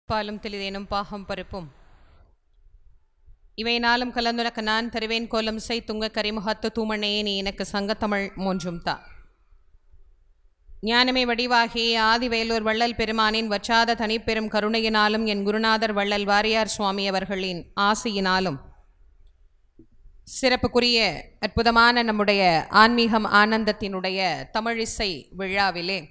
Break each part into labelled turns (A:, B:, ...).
A: பாலும் தெளிதேனும் பாகம் பருப்பும் இவை நாளும் கலந்துனக்கு நான் தருவேன் கோலம் செய் துங்க கரிமுகத்து தூமணையே நீ எனக்கு சங்கத்தமிழ் மூன்றும் தா ஞானமே வடிவாகி ஆதிவேலூர் வள்ளல் பெருமானின் வற்றாத தனிப்பெரும் கருணையினாலும் என் குருநாதர் வள்ளல் வாரியார் சுவாமி அவர்களின் ஆசையினாலும் சிறப்புக்குரிய அற்புதமான நம்முடைய ஆன்மீகம் ஆனந்தத்தினுடைய தமிழிசை விழாவிலே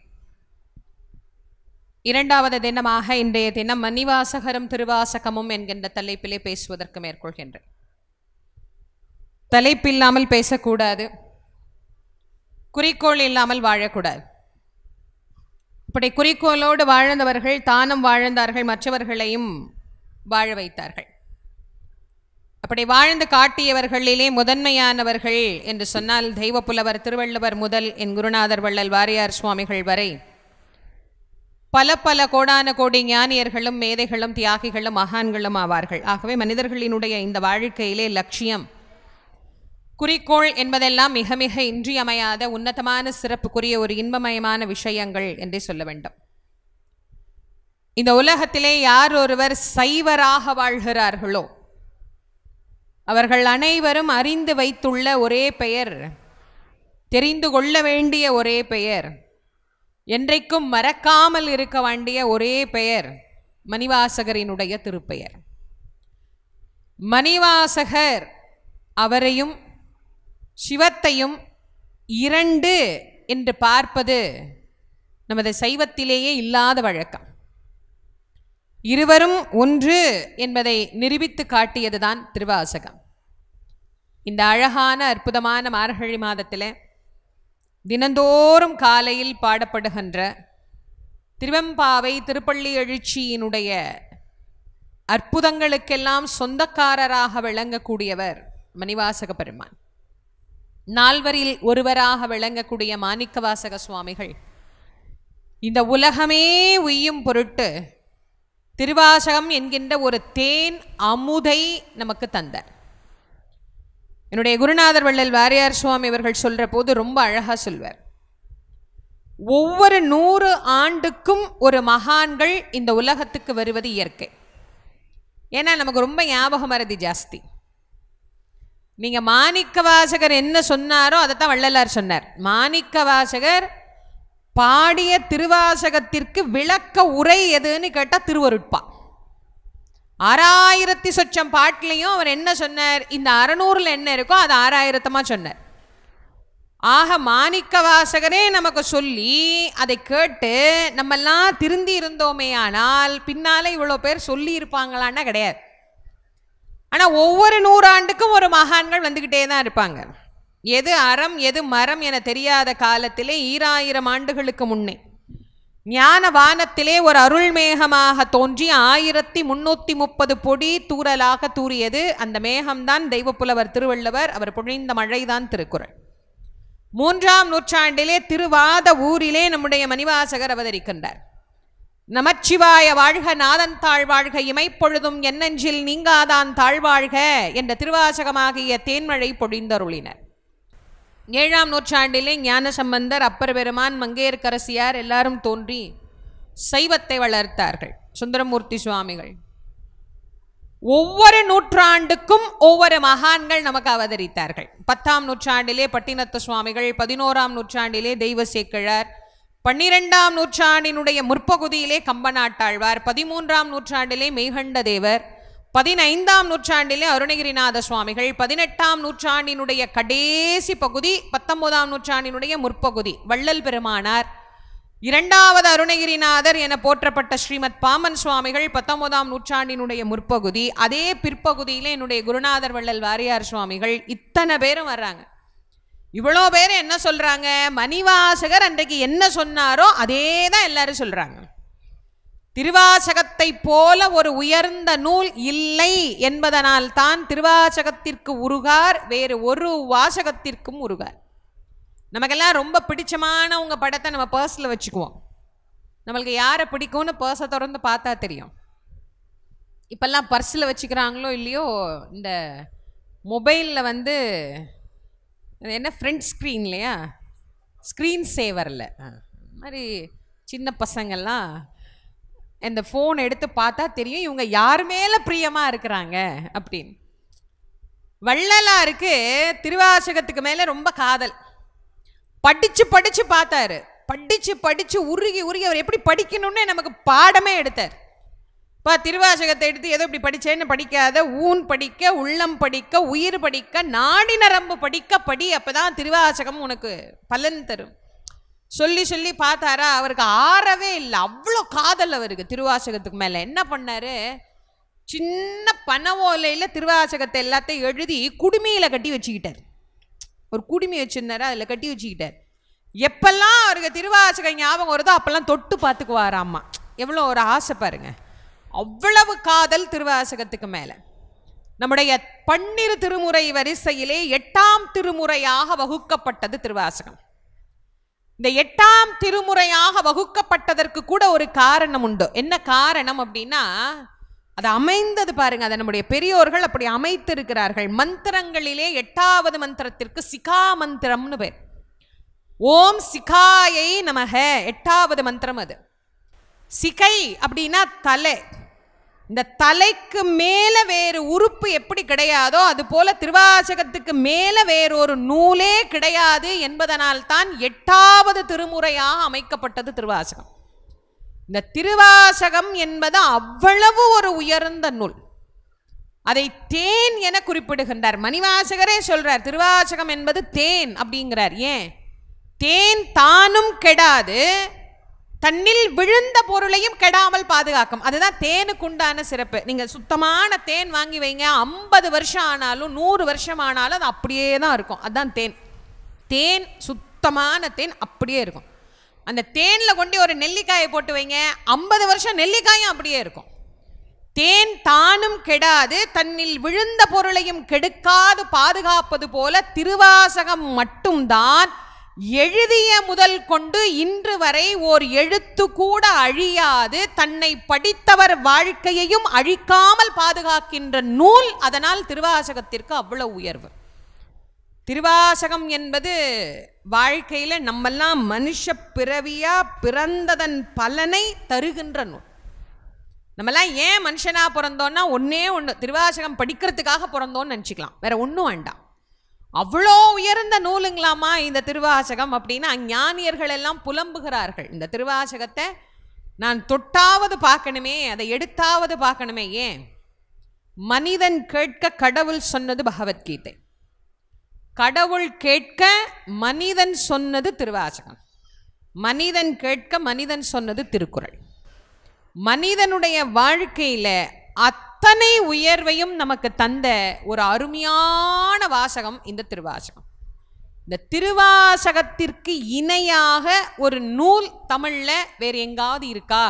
A: இரண்டாவது தினமாக இன்றைய தினம் மணிவாசகரும் திருவாசகமும் என்கின்ற தலைப்பிலே பேசுவதற்கு மேற்கொள்கின்றேன் தலைப்பில்லாமல் பேசக்கூடாது குறிக்கோள் இல்லாமல் வாழக்கூடாது இப்படி குறிக்கோளோடு வாழ்ந்தவர்கள் தானும் வாழ்ந்தார்கள் மற்றவர்களையும் வாழ வைத்தார்கள் அப்படி வாழ்ந்து காட்டியவர்களிலே முதன்மையானவர்கள் என்று சொன்னால் தெய்வப்புலவர் திருவள்ளுவர் முதல் என் குருநாதர் வள்ளல் வாரியார் சுவாமிகள் வரை பல பல கோடான கோடி ஞானியர்களும் மேதைகளும் தியாகிகளும் மகான்களும் ஆவார்கள் ஆகவே மனிதர்களினுடைய இந்த வாழ்க்கையிலே லட்சியம் குறிக்கோள் என்பதெல்லாம் மிக மிக இன்றியமையாத உன்னதமான சிறப்புக்குரிய ஒரு இன்பமயமான விஷயங்கள் என்றே சொல்ல வேண்டும் இந்த உலகத்திலே யார் ஒருவர் சைவராக வாழ்கிறார்களோ அவர்கள் அனைவரும் அறிந்து வைத்துள்ள ஒரே பெயர் தெரிந்து கொள்ள வேண்டிய ஒரே பெயர் என்றைக்கும் மறக்காமல் இருக்க வேண்டிய ஒரே பெயர் மணிவாசகரினுடைய திருப்பெயர் மணிவாசகர் அவரையும் சிவத்தையும் இரண்டு என்று பார்ப்பது நமது சைவத்திலேயே இல்லாத வழக்கம் இருவரும் ஒன்று என்பதை நிரூபித்து காட்டியதுதான் திருவாசகம் இந்த அழகான அற்புதமான மார்கழி மாதத்தில் தினந்தோறும் காலையில் பாடப்படுகின்ற திருவெம்பாவை திருப்பள்ளி எழுச்சியினுடைய அற்புதங்களுக்கெல்லாம் சொந்தக்காரராக விளங்கக்கூடியவர் மணிவாசக பெருமான் நால்வரில் ஒருவராக விளங்கக்கூடிய மாணிக்கவாசக சுவாமிகள் இந்த உலகமே உய்யும் பொருட்டு திருவாசகம் என்கின்ற ஒரு தேன் அமுதை நமக்கு தந்தார் என்னுடைய குருநாதர் வள்ளல் வாரியார் சுவாமி அவர்கள் சொல்ற போது ரொம்ப அழகா சொல்வார் ஒவ்வொரு நூறு ஆண்டுக்கும் ஒரு மகான்கள் இந்த உலகத்துக்கு வருவது இயற்கை ஏன்னா நமக்கு ரொம்ப ஞாபக மறதி ஜாஸ்தி நீங்க மாணிக்க வாசகர் என்ன சொன்னாரோ அதைத்தான் வள்ளலார் சொன்னார் மாணிக்க வாசகர் பாடிய திருவாசகத்திற்கு விளக்க உரை எதுன்னு கேட்டால் திருவருட்பா ஆறாயிரத்தி சொச்சம் பாட்டிலையும் அவர் என்ன சொன்னார் இந்த அறநூறில் என்ன இருக்கோ அது ஆறாயிரத்தமாக சொன்னார் ஆக மாணிக்க வாசகரே நமக்கு சொல்லி அதை கேட்டு நம்மெல்லாம் திருந்தி இருந்தோமே ஆனால் பின்னாலே இவ்வளோ பேர் சொல்லி இருப்பாங்களான்னா கிடையாது ஆனால் ஒவ்வொரு நூறாண்டுக்கும் ஒரு மகான்கள் வந்துக்கிட்டே தான் இருப்பாங்க எது அறம் எது மரம் என தெரியாத காலத்திலே ஈராயிரம் ஆண்டுகளுக்கு முன்னே ஞான வானத்திலே ஒரு அருள்மேகமாக தோன்றி ஆயிரத்தி முன்னூற்றி முப்பது பொடி தூறலாக தூறியது அந்த மேகம்தான் தெய்வப்புலவர் திருவள்ளுவர் அவர் பொழிந்த மழைதான் திருக்குறள் மூன்றாம் நூற்றாண்டிலே திருவாத ஊரிலே நம்முடைய மணிவாசகர் அவதரிக்கின்றார் நமச்சிவாய வாழ்க நாதன் தாழ்வாழ்க இமைப்பொழுதும் என்னெஞ்சில் நீங்காதான் தாழ்வாழ்க என்ற திருவாசகமாகிய தேன்மழை பொழிந்தருளினர் ஏழாம் நூற்றாண்டிலே ஞான சம்பந்தர் அப்பர் பெருமான் மங்கையர்க்கரசியார் எல்லாரும் தோன்றி சைவத்தை வளர்த்தார்கள் சுந்தரமூர்த்தி சுவாமிகள் ஒவ்வொரு நூற்றாண்டுக்கும் ஒவ்வொரு மகான்கள் நமக்கு அவதரித்தார்கள் பத்தாம் நூற்றாண்டிலே பட்டினத்து சுவாமிகள் பதினோராம் நூற்றாண்டிலே தெய்வ சேக்கிழார் பன்னிரெண்டாம் நூற்றாண்டினுடைய முற்பகுதியிலே கம்பநாட்டாழ்வார் பதிமூன்றாம் நூற்றாண்டிலே மெய்கண்ட தேவர் பதினைந்தாம் நூற்றாண்டிலே அருணகிரிநாத சுவாமிகள் பதினெட்டாம் நூற்றாண்டினுடைய கடைசி பகுதி பத்தொன்பதாம் நூற்றாண்டினுடைய முற்பகுதி வள்ளல் பெருமானார் இரண்டாவது அருணகிரிநாதர் என போற்றப்பட்ட ஸ்ரீமத் பாமன் சுவாமிகள் பத்தொன்பதாம் நூற்றாண்டினுடைய முற்பகுதி அதே பிற்பகுதியில் என்னுடைய குருநாதர் வள்ளல் வாரியார் சுவாமிகள் இத்தனை பேரும் வர்றாங்க இவ்வளோ பேர் என்ன சொல்றாங்க மணிவாசகர் அன்றைக்கு என்ன சொன்னாரோ அதே தான் எல்லாரும் சொல்றாங்க திருவாசகத்தை போல ஒரு உயர்ந்த நூல் இல்லை என்பதனால் தான் திருவாசகத்திற்கு உருகார் வேறு ஒரு வாசகத்திற்கும் உருகார் நமக்கெல்லாம் ரொம்ப பிடிச்சமான உங்க படத்தை நம்ம பர்ஸில் வச்சுக்குவோம் நம்மளுக்கு யாரை பிடிக்கும்னு பர்ஸை திறந்து பார்த்தா தெரியும் இப்பெல்லாம் பர்ஸில் வச்சுக்கிறாங்களோ இல்லையோ இந்த மொபைலில் வந்து அது என்ன ஃப்ரண்ட் ஸ்க்ரீன் இல்லையா ஸ்க்ரீன் சேவரில் மாதிரி சின்ன பசங்கள்லாம் இந்த ஃபோன் எடுத்து பார்த்தா தெரியும் இவங்க யார் மேல பிரியமா இருக்கிறாங்க அப்படின்னு வள்ளலாருக்கு திருவாசகத்துக்கு மேல ரொம்ப காதல் படிச்சு படிச்சு பார்த்தாரு படிச்சு படிச்சு உருகி உருகி அவர் எப்படி படிக்கணும்னு நமக்கு பாடமே எடுத்தார் இப்போ திருவாசகத்தை எடுத்து ஏதோ இப்படி படிச்சேன்னு படிக்காத ஊன் படிக்க உள்ளம் படிக்க உயிர் படிக்க நாடி நரம்பு படிக்க படி அப்பதான் திருவாசகம் உனக்கு பலன் தரும் சொல்லி சொல்லி பார்த்தாரா அவருக்கு ஆறவே இல்லை அவ்வளோ காதல் அவருக்கு திருவாசகத்துக்கு மேலே என்ன பண்ணாரு சின்ன பனை ஓலையில் திருவாசகத்தை எல்லாத்தையும் எழுதி குடுமியில் கட்டி வச்சுக்கிட்டார் ஒரு குடுமி வச்சிருந்தாரு அதில் கட்டி வச்சுக்கிட்டார் எப்பெல்லாம் அவருக்கு திருவாசகம் ஞாபகம் வருதோ அப்பெல்லாம் தொட்டு பார்த்துக்குவாராம்மா எவ்வளோ ஒரு ஆசை பாருங்க அவ்வளவு காதல் திருவாசகத்துக்கு மேலே நம்முடைய பன்னிரு திருமுறை வரிசையிலே எட்டாம் திருமுறையாக வகுக்கப்பட்டது திருவாசகம் இந்த எட்டாம் திருமுறையாக வகுக்கப்பட்டதற்கு கூட ஒரு காரணம் உண்டு என்ன காரணம் அப்படின்னா அது அமைந்தது பாருங்க அதை நம்முடைய பெரியோர்கள் அப்படி அமைத்திருக்கிறார்கள் மந்திரங்களிலே எட்டாவது மந்திரத்திற்கு சிகா மந்திரம்னு பேர் ஓம் சிகாயை நமக எட்டாவது மந்திரம் அது சிகை அப்படின்னா தலை இந்த தலைக்கு மேல வேறு உறுப்பு எப்படி கிடையாதோ அது போல திருவாசகத்துக்கு மேல வேறொரு நூலே கிடையாது என்பதனால் தான் எட்டாவது திருமுறையாக அமைக்கப்பட்டது திருவாசகம் இந்த திருவாசகம் என்பது அவ்வளவு ஒரு உயர்ந்த நூல் அதை தேன் என குறிப்பிடுகின்றார் மணிவாசகரே சொல்றார் திருவாசகம் என்பது தேன் அப்படிங்கிறார் ஏன் தேன் தானும் கெடாது தன்னில் விழுந்த பொருளையும் கெடாமல் பாதுகாக்கும் அதுதான் தேனுக்கு உண்டான சிறப்பு நீங்க சுத்தமான தேன் வாங்கி வைங்க ஐம்பது வருஷம் ஆனாலும் நூறு வருஷம் ஆனாலும் அது அப்படியே தான் இருக்கும் அதுதான் தேன் தேன் சுத்தமான தேன் அப்படியே இருக்கும் அந்த தேனில் கொண்டு ஒரு நெல்லிக்காயை போட்டு வைங்க ஐம்பது வருஷம் நெல்லிக்காயும் அப்படியே இருக்கும் தேன் தானும் கெடாது தன்னில் விழுந்த பொருளையும் கெடுக்காது பாதுகாப்பது போல திருவாசகம் மட்டும்தான் எழுதிய முதல் கொண்டு இன்று வரை ஓர் எழுத்து கூட அழியாது தன்னை படித்தவர் வாழ்க்கையையும் அழிக்காமல் பாதுகாக்கின்ற நூல் அதனால் திருவாசகத்திற்கு அவ்வளவு உயர்வு திருவாசகம் என்பது வாழ்க்கையில நம்மெல்லாம் மனுஷ பிறவியா பிறந்ததன் பலனை தருகின்ற நூல் நம்மலாம் ஏன் மனுஷனா பிறந்தோம்னா ஒண்ணே ஒன்று திருவாசகம் படிக்கிறதுக்காக பிறந்தோம்னு நினச்சிக்கலாம் வேற ஒன்றும் வேண்டாம் அவ்வளோ உயர்ந்த நூலுங்களாமா இந்த திருவாசகம் அப்படின்னு அஞ்ஞானியர்கள் எல்லாம் புலம்புகிறார்கள் இந்த திருவாசகத்தை நான் தொட்டாவது பார்க்கணுமே அதை எடுத்தாவது பார்க்கணுமே ஏன் மனிதன் கேட்க கடவுள் சொன்னது பகவத்கீதை கடவுள் கேட்க மனிதன் சொன்னது திருவாசகம் மனிதன் கேட்க மனிதன் சொன்னது திருக்குறள் மனிதனுடைய வாழ்க்கையில அத்தனை உயர்வையும் நமக்கு தந்த ஒரு அருமையான வாசகம் இந்த திருவாசகம் இந்த திருவாசகத்திற்கு இணையாக ஒரு நூல் தமிழ்ல வேற எங்காவது இருக்கா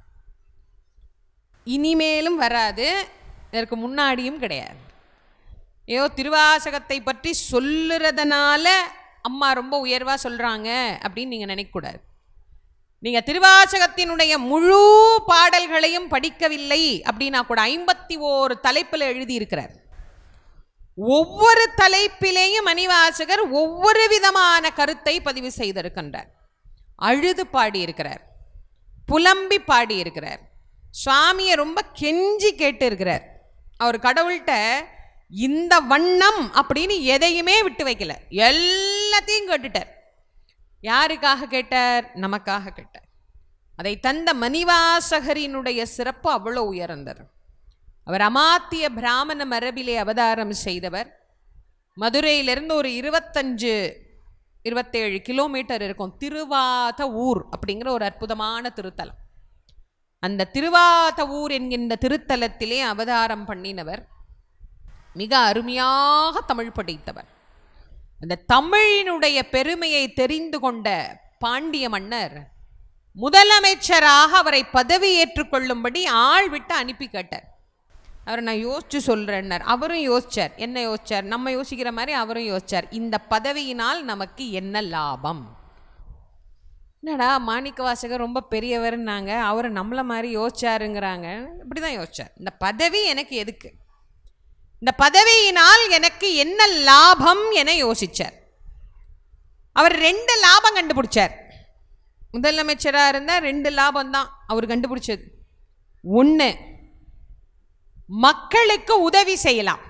A: இனிமேலும் வராது இதற்கு முன்னாடியும் கிடையாது ஐயோ திருவாசகத்தை பற்றி சொல்லுறதுனால அம்மா ரொம்ப உயர்வா சொல்றாங்க அப்படின்னு நீங்க நினைக்கக்கூடாது நீங்க திருவாசகத்தினுடைய முழு பாடல்களையும் படிக்கவில்லை அப்படின்னா கூட ஐம்பத்தி ஓரு தலைப்பில் எழுதியிருக்கிறார் ஒவ்வொரு தலைப்பிலேயும் மணிவாசகர் ஒவ்வொரு விதமான கருத்தை பதிவு செய்திருக்கின்றார் அழுது பாடியிருக்கிறார் புலம்பி பாடியிருக்கிறார் சுவாமியை ரொம்ப கெஞ்சி கேட்டு இருக்கிறார் அவர் கடவுள்கிட்ட இந்த வண்ணம் அப்படின்னு எதையுமே விட்டு வைக்கல எல்லாத்தையும் கேட்டுட்டார் யாருக்காக கேட்டார் நமக்காக கேட்டார் அதை தந்த மணிவாசகரினுடைய சிறப்பு அவ்வளோ உயர்ந்தது அவர் அமாத்திய பிராமண மரபிலே அவதாரம் செய்தவர் மதுரையிலிருந்து ஒரு இருபத்தஞ்சு இருபத்தேழு கிலோமீட்டர் இருக்கும் திருவாத ஊர் அப்படிங்கிற ஒரு அற்புதமான திருத்தலம் அந்த திருவாத ஊர் என்கின்ற திருத்தலத்திலே அவதாரம் பண்ணினவர் மிக அருமையாக தமிழ் படித்தவர் அந்த தமிழினுடைய பெருமையை தெரிந்து கொண்ட பாண்டிய மன்னர் முதலமைச்சராக அவரை பதவி ஏற்றுக்கொள்ளும்படி ஆள் விட்டு அனுப்பி கேட்டார் அவர் நான் யோசிச்சு சொல்கிறேன்னார் அவரும் யோசிச்சார் என்ன யோசிச்சார் நம்ம யோசிக்கிற மாதிரி அவரும் யோசிச்சார் இந்த பதவியினால் நமக்கு என்ன லாபம் என்னடா மாணிக்க வாசகர் ரொம்ப பெரியவர்னாங்க அவர் நம்மளை மாதிரி யோசிச்சாருங்கிறாங்க இப்படி தான் யோசிச்சார் இந்த பதவி எனக்கு எதுக்கு இந்த பதவியினால் எனக்கு என்ன லாபம் என யோசிச்சார் அவர் ரெண்டு லாபம் கண்டுபிடிச்சார் முதலமைச்சராக இருந்தால் ரெண்டு லாபம் தான் அவர் கண்டுபிடிச்சது ஒன்று மக்களுக்கு உதவி செய்யலாம்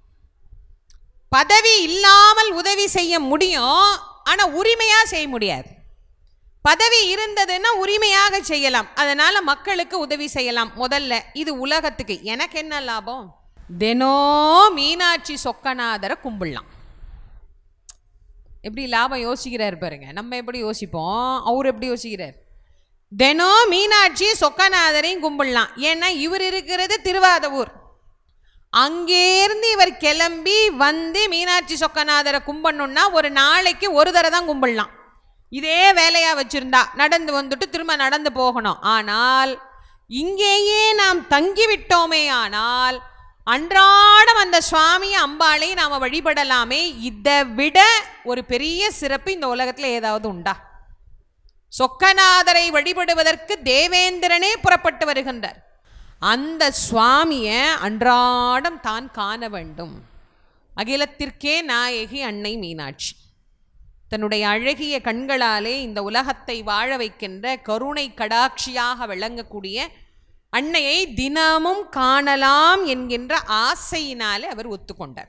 A: பதவி இல்லாமல் உதவி செய்ய முடியும் ஆனால் உரிமையாக செய்ய முடியாது பதவி இருந்ததுன்னா உரிமையாக செய்யலாம் அதனால மக்களுக்கு உதவி செய்யலாம் முதல்ல இது உலகத்துக்கு எனக்கு என்ன லாபம் தினம் மீனாட்சி சொக்கநாதரை கும்பிடலாம் எப்படி லாபம் யோசிக்கிறார் பாருங்க நம்ம எப்படி யோசிப்போம் அவர் எப்படி யோசிக்கிறார் தினம் மீனாட்சி சொக்கநாதரையும் கும்பிடலாம் ஏன்னா இவர் இருக்கிறது திருவாதவூர் அங்கேருந்து இவர் கிளம்பி வந்து மீனாட்சி சொக்கநாதரை கும்பிடணும்னா ஒரு நாளைக்கு ஒரு தடவை தான் கும்பிடலாம் இதே வேலையா வச்சிருந்தா நடந்து வந்துட்டு திரும்ப நடந்து போகணும் ஆனால் இங்கேயே நாம் தங்கி விட்டோமே ஆனால் அன்றாடம் அந்த சுவாமி அம்பாளை நாம வழிபடலாமே இதை விட ஒரு பெரிய சிறப்பு இந்த உலகத்துல ஏதாவது உண்டா சொக்கநாதரை வழிபடுவதற்கு தேவேந்திரனே புறப்பட்டு வருகின்றார் அந்த சுவாமியை அன்றாடம் தான் காண வேண்டும் அகிலத்திற்கே நாயகி அன்னை மீனாட்சி தன்னுடைய அழகிய கண்களாலே இந்த உலகத்தை வாழ வைக்கின்ற கருணை கடாட்சியாக விளங்கக்கூடிய அன்னையை தினமும் காணலாம் என்கின்ற ஆசையினாலே அவர் ஒத்துக்கொண்டார்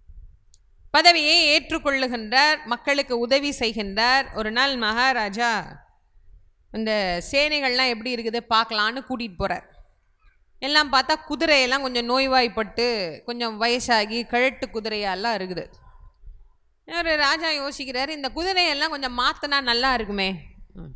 A: பதவியை ஏற்றுக்கொள்ளுகின்றார் மக்களுக்கு உதவி செய்கின்றார் ஒரு நாள் மகாராஜா இந்த சேனைகள்லாம் எப்படி இருக்குது பார்க்கலான்னு கூட்டிகிட்டு போகிறார் எல்லாம் பார்த்தா குதிரையெல்லாம் கொஞ்சம் நோய்வாய்ப்பட்டு கொஞ்சம் வயசாகி கழட்டு குதிரையெல்லாம் இருக்குது ஒரு ராஜா யோசிக்கிறார் இந்த குதிரையெல்லாம் கொஞ்சம் மாற்றினா நல்லா இருக்குமே ம்.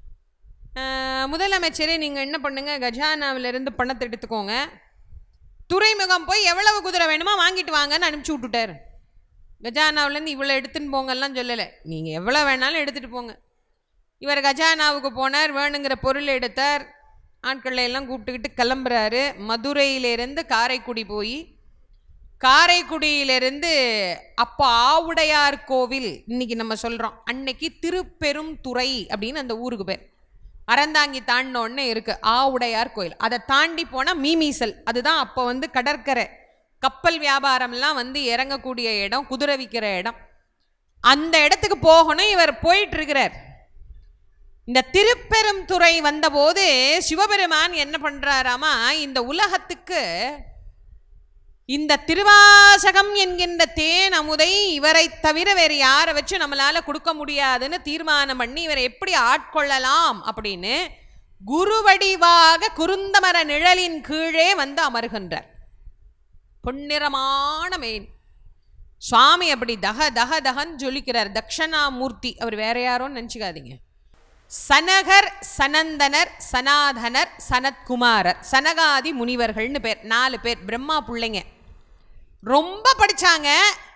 A: ஆஹ், முதலமைச்சரே நீங்கள் என்ன பண்ணுங்க கஜானாவிலிருந்து பணத்தை எடுத்துக்கோங்க துறைமுகம் போய் எவ்வளவு குதிரை வேணுமோ வாங்கிட்டு வாங்கன்னு அனுப்பிச்சி விட்டுட்டார் கஜானாவிலேருந்து இவ்வளோ எடுத்துன்னு போங்கலாம் சொல்லலை நீங்கள் எவ்வளோ வேணாலும் எடுத்துகிட்டு போங்க இவர் கஜானாவுக்கு போனார் வேணுங்கிற பொருள் எடுத்தார் ஆட்களை எல்லாம் கூப்பிட்டுக்கிட்டு கிளம்புறாரு மதுரையிலேருந்து காரைக்குடி போய் காரைக்குடியிலிருந்து அப்போ ஆவுடையார் கோவில் இன்னைக்கு நம்ம சொல்கிறோம் அன்னைக்கு திருப்பெரும் துறை அப்படின்னு அந்த ஊருக்கு பேர் அறந்தாங்கி தாண்டினோடனே இருக்கு ஆவுடையார் கோயில் அதை தாண்டி போனால் மீமீசல் அதுதான் அப்போ வந்து கடற்கரை கப்பல் வியாபாரம்லாம் வந்து இறங்கக்கூடிய இடம் குதிரை விற்கிற இடம் அந்த இடத்துக்கு போகணும் இவர் போயிட்டு இருக்கிறார் இந்த திருப்பெரும் துறை வந்தபோது சிவபெருமான் என்ன பண்றாராமா இந்த உலகத்துக்கு இந்த திருவாசகம் என்கின்ற தேன் அமுதை இவரை தவிர வேறு யாரை வச்சு நம்மளால கொடுக்க முடியாதுன்னு தீர்மானம் பண்ணி இவரை எப்படி ஆட்கொள்ளலாம் அப்படின்னு குருவடிவாக குருந்தமர நிழலின் கீழே வந்து அமர்கின்றார் பொன்னிறமான மேன் சுவாமி அப்படி தக தக தகன்னு ஜொலிக்கிறார் தக்ஷணாமூர்த்தி அவர் வேற யாரோன்னு நினச்சிக்காதீங்க சனகர் சனந்தனர் சனாதனர் சனத்குமாரர் சனகாதி முனிவர்கள்னு பேர் நாலு பேர் பிரம்மா பிள்ளைங்க ரொம்ப படிச்சாங்க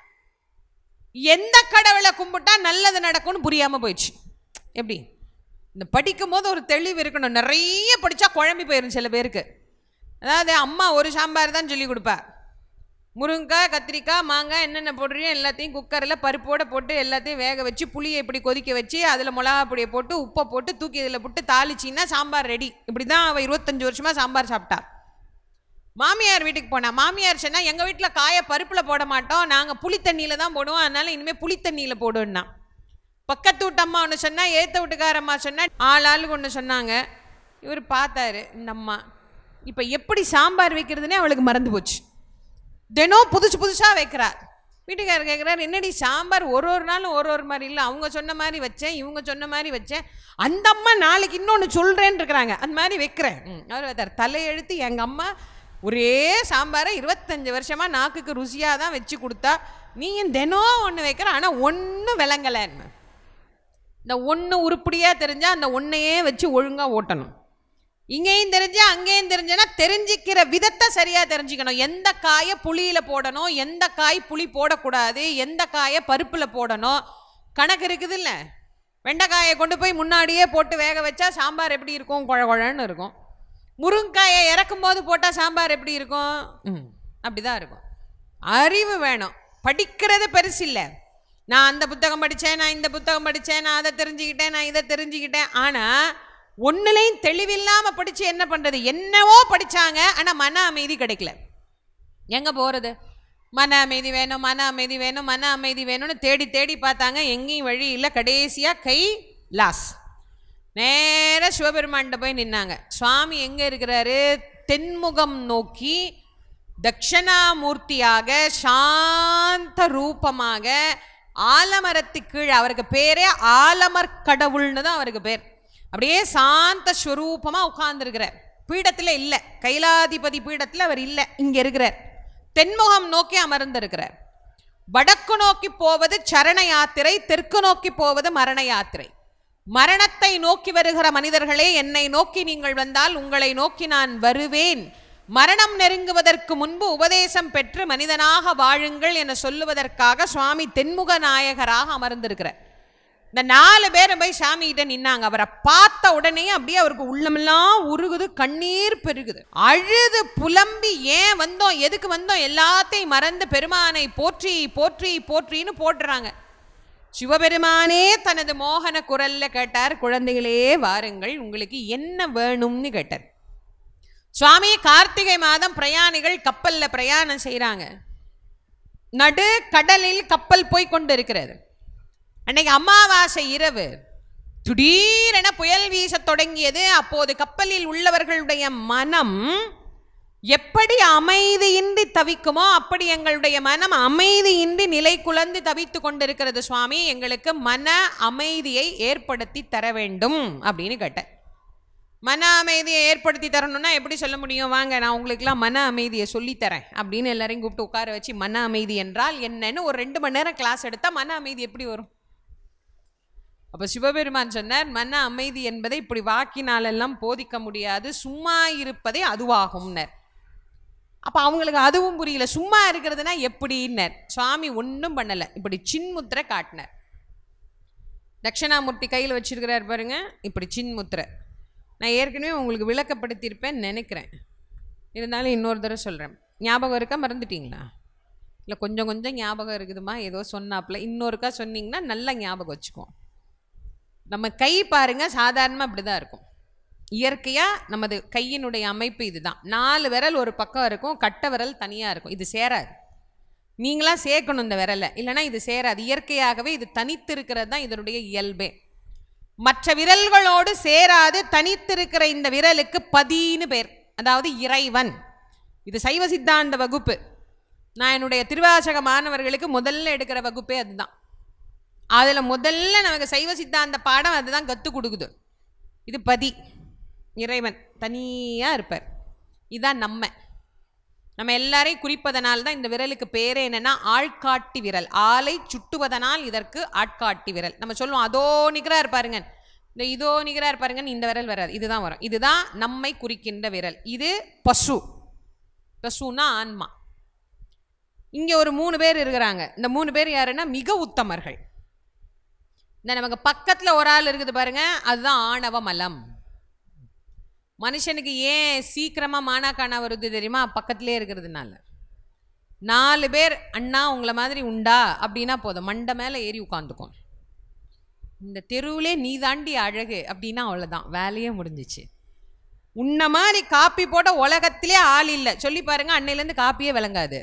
A: எந்த கடவுளை கும்பிட்டா நல்லது நடக்கும்னு புரியாம போயிடுச்சு எப்படி இந்த படிக்கும்போது ஒரு தெளிவு இருக்கணும் நிறைய படிச்சா குழம்பி போயிடும் சில பேருக்கு அதாவது அம்மா ஒரு சாம்பார் தான் சொல்லி கொடுப்பா முருங்கைக்காய் கத்திரிக்காய் மாங்காய் என்னென்ன போடுறியோ எல்லாத்தையும் குக்கரில் பருப்போட போட்டு எல்லாத்தையும் வேக வச்சு புளியை இப்படி கொதிக்க வச்சு அதில் மிளகா பொடியை போட்டு உப்பை போட்டு தூக்கி இதில் போட்டு தாளிச்சின்னா சாம்பார் ரெடி இப்படி தான் அவள் இருபத்தஞ்சு வருஷமாக சாம்பார் சாப்பிட்டா மாமியார் வீட்டுக்கு போனா மாமியார் சொன்னா எங்கள் வீட்டில் காய பருப்பில் போட மாட்டோம் நாங்கள் புளி தண்ணியில் தான் போடுவோம் அதனால இனிமேல் புளி தண்ணியில் போடுன்னா பக்கத்து வீட்டு அம்மா ஒன்று சொன்னா ஏத்த வீட்டுக்கார அம்மா சொன்னா ஆள் ஆளுக்கு ஒன்று சொன்னாங்க இவர் பார்த்தாரு இந்த அம்மா இப்போ எப்படி சாம்பார் வைக்கிறதுனே அவளுக்கு மறந்து போச்சு தினம் புதுசு புதுசாக வைக்கிறார் வீட்டுக்காரர் கேட்குறாரு என்னடி சாம்பார் ஒரு ஒரு நாளும் ஒரு ஒரு மாதிரி இல்லை அவங்க சொன்ன மாதிரி வச்சேன் இவங்க சொன்ன மாதிரி வச்சேன் அந்த அம்மா நாளைக்கு இன்னொன்று சொல்கிறேன்னு இருக்கிறாங்க அந்த மாதிரி வைக்கிறேன் ம், அவர் வைத்தார் தலையெழுத்து எங்கள் அம்மா ஒரே சாம்பாரை இருபத்தஞ்சு வருஷமாக நாக்குக்கு ருசியாக தான் வச்சு கொடுத்தா நீங்கள் தினம் ஒன்று வைக்கிற ஆனால் ஒன்றும் விளங்கலைன்னு இந்த ஒன்று உருப்படியாக தெரிஞ்சால் அந்த ஒன்றையே வச்சு ஒழுங்காக ஓட்டணும் இங்கேயும் தெரிஞ்சா அங்கேயும் தெரிஞ்சனா தெரிஞ்சிக்கிற விதத்தை சரியாக தெரிஞ்சுக்கணும் எந்த காயை புளியில் போடணும் எந்த காய் புளி போடக்கூடாது எந்த காயை பருப்பில் போடணும் கணக்கு இருக்குது இல்லை வெண்டைக்காயை கொண்டு போய் முன்னாடியே போட்டு வேக வச்சா சாம்பார் எப்படி இருக்கும் குழ குழன்னு இருக்கும் முருங்காயை இறக்கும் போது போட்டால் சாம்பார் எப்படி இருக்கும் ம் அப்படிதான் இருக்கும் அறிவு வேணும் படிக்கிறது பெருசு இல்லை நான் அந்த புத்தகம் படித்தேன் நான் இந்த புத்தகம் படித்தேன் நான் அதை தெரிஞ்சுக்கிட்டேன் நான் இதை தெரிஞ்சுக்கிட்டேன் ஆனால் ஒன்றுலையும் தெளிவில்லாமல் படித்து என்ன பண்ணுறது என்னவோ படித்தாங்க ஆனால் மன அமைதி கிடைக்கல எங்கே போகிறது மன அமைதி வேணும் மன அமைதி வேணும் மன அமைதி வேணும்னு தேடி தேடி பார்த்தாங்க எங்கேயும் வழி இல்லை கடைசியாக கை லாஸ் நேராக சிவபெருமான்கிட்ட போய் நின்னாங்க சுவாமி எங்கே இருக்கிறாரு தென்முகம் நோக்கி தட்சணாமூர்த்தியாக சாந்த ரூபமாக ஆலமரத்து கீழ் அவருக்கு பேரே ஆலமர் கடவுள்னு தான் அவருக்கு பேர் அப்படியே சாந்த ஸ்வரூபமா உட்கார்ந்துருக்கிறார் பீடத்துல இல்லை கைலாதிபதி பீடத்துல அவர் இல்லை இங்க இருக்கிறார் தென்முகம் நோக்கி அமர்ந்திருக்கிறார் வடக்கு நோக்கி போவது சரண யாத்திரை தெற்கு நோக்கி போவது மரண யாத்திரை மரணத்தை நோக்கி வருகிற மனிதர்களே என்னை நோக்கி நீங்கள் வந்தால் உங்களை நோக்கி நான் வருவேன் மரணம் நெருங்குவதற்கு முன்பு உபதேசம் பெற்று மனிதனாக வாழுங்கள் என சொல்லுவதற்காக சுவாமி தென்முக நாயகராக அமர்ந்திருக்கிறார் இந்த நாலு பேரும் போய் சாமிகிட்ட நின்னாங்க அவரை பார்த்த உடனே அப்படியே அவருக்கு உள்ளமெல்லாம் உருகுது கண்ணீர் பெருகுது அழுது புலம்பி ஏன் வந்தோம் எதுக்கு வந்தோம் எல்லாத்தையும் மறந்து பெருமானை போற்றி போற்றி போற்றின்னு போட்டுறாங்க சிவபெருமானே தனது மோகன குரல்ல கேட்டார் குழந்தைகளே வாருங்கள் உங்களுக்கு என்ன வேணும்னு கேட்டார் சுவாமி கார்த்திகை மாதம் பிரயாணிகள் கப்பல்ல பிரயாணம் செய்றாங்க நடு கடலில் கப்பல் போய் கொண்டு இருக்கிறது அன்னைக்கு அமாவாசை இரவு திடீரென புயல் வீசத் தொடங்கியது அப்போது கப்பலில் உள்ளவர்களுடைய மனம் எப்படி அமைதியின்றி தவிக்குமோ அப்படி எங்களுடைய மனம் அமைதியின்றி நிலை குலந்து தவித்து கொண்டிருக்கிறது சுவாமி எங்களுக்கு மன அமைதியை ஏற்படுத்தி தர வேண்டும் அப்படின்னு கேட்டேன் மன அமைதியை ஏற்படுத்தி தரணும்னா எப்படி சொல்ல முடியும் வாங்க நான் உங்களுக்குலாம் மன அமைதியை சொல்லித்தரேன் அப்படின்னு எல்லாரையும் கூப்பிட்டு உட்கார வச்சு மன அமைதி என்றால் என்னன்னு ஒரு ரெண்டு மணி நேரம் கிளாஸ் எடுத்தால் மன அமைதி எப்படி வரும் அப்போ சிவபெருமான் சொன்னார் மன அமைதி என்பதை இப்படி வாக்கினாலெல்லாம் போதிக்க முடியாது சும்மா இருப்பதே அதுவாகும்னர் அப்போ அவங்களுக்கு அதுவும் புரியல சும்மா இருக்கிறதுனா எப்படின்னர் சுவாமி ஒன்றும் பண்ணலை இப்படி சின்முத்திரை காட்டினார் தட்சிணாமூர்த்தி கையில் வச்சிருக்கிறார் பாருங்க இப்படி சின்முத்திரை நான் ஏற்கனவே உங்களுக்கு விளக்கப்படுத்தியிருப்பேன்னு நினைக்கிறேன் இருந்தாலும் இன்னொரு தடவை சொல்கிறேன் ஞாபகம் இருக்கா மறந்துட்டீங்களா இல்லை கொஞ்சம் கொஞ்சம் ஞாபகம் இருக்குதுமா ஏதோ சொன்னாப்புல இன்னொருக்கா சொன்னீங்கன்னா நல்லா ஞாபகம் வச்சுக்குவோம் நம்ம கை பாருங்க சாதாரணமாக இப்படி தான் இருக்கும் இயற்கையாக நமது கையினுடைய அமைப்பு இதுதான் நாலு விரல் ஒரு பக்கம் இருக்கும் கட்டை விரல் தனியாக இருக்கும் இது சேராது நீங்களா சேர்க்கணும் இந்த விரலை இல்லைன்னா இது சேராது இயற்கையாகவே இது தனித்து இருக்கிறது தான் இதனுடைய இயல்பே மற்ற விரல்களோடு சேராது தனித்திருக்கிற இந்த விரலுக்கு பதின்னு பேர் அதாவது இறைவன் இது சைவ சித்தாந்த வகுப்பு நான் என்னுடைய திருவாசக மாணவர்களுக்கு முதல்ல எடுக்கிற வகுப்பே அதுதான் அதில் முதல்ல நமக்கு சைவ சித்தாந்த பாடம் அதுதான் கற்றுக் கொடுக்குது இது பதி இறைவன் தனியாக இருப்பார் இதான் நம்ம நம்ம எல்லாரையும் குறிப்பதனால் தான் இந்த விரலுக்கு பேரே என்னன்னா ஆள்காட்டி விரல் ஆளை சுட்டுவதனால் இதற்கு ஆட்காட்டி விரல் நம்ம சொல்லுவோம் அதோ நிகராக இருப்பாருங்க இந்த இதோ நிகராக இருப்பாருங்கன்னு இந்த விரல் வராது இதுதான் வரும் இதுதான் நம்மை குறிக்கின்ற விரல் இது பசு பசுனா ஆன்மா இங்கே ஒரு மூணு பேர் இருக்கிறாங்க இந்த மூணு பேர் யாருன்னா மிக உத்தமர்கள் இந்த நமக்கு பக்கத்தில் ஒரு ஆள் இருக்குது பாருங்க அதுதான் ஆணவ மலம் மனுஷனுக்கு ஏன் சீக்கிரமாக மானாக்கானா வருது தெரியுமா பக்கத்திலே இருக்கிறதுனால நாலு பேர் அண்ணா உங்களை மாதிரி உண்டா அப்படின்னா போதும் மண்டை மேலே ஏறி உட்காந்துக்கும் இந்த தெருவிலே நீ தாண்டி அழகு அப்படின்னா அவ்வளோதான் வேலையே முடிஞ்சிச்சு உன்ன மாதிரி காப்பி போட்ட உலகத்திலே ஆள் இல்லை சொல்லி பாருங்க அன்னையிலேருந்து காப்பியே விளங்காது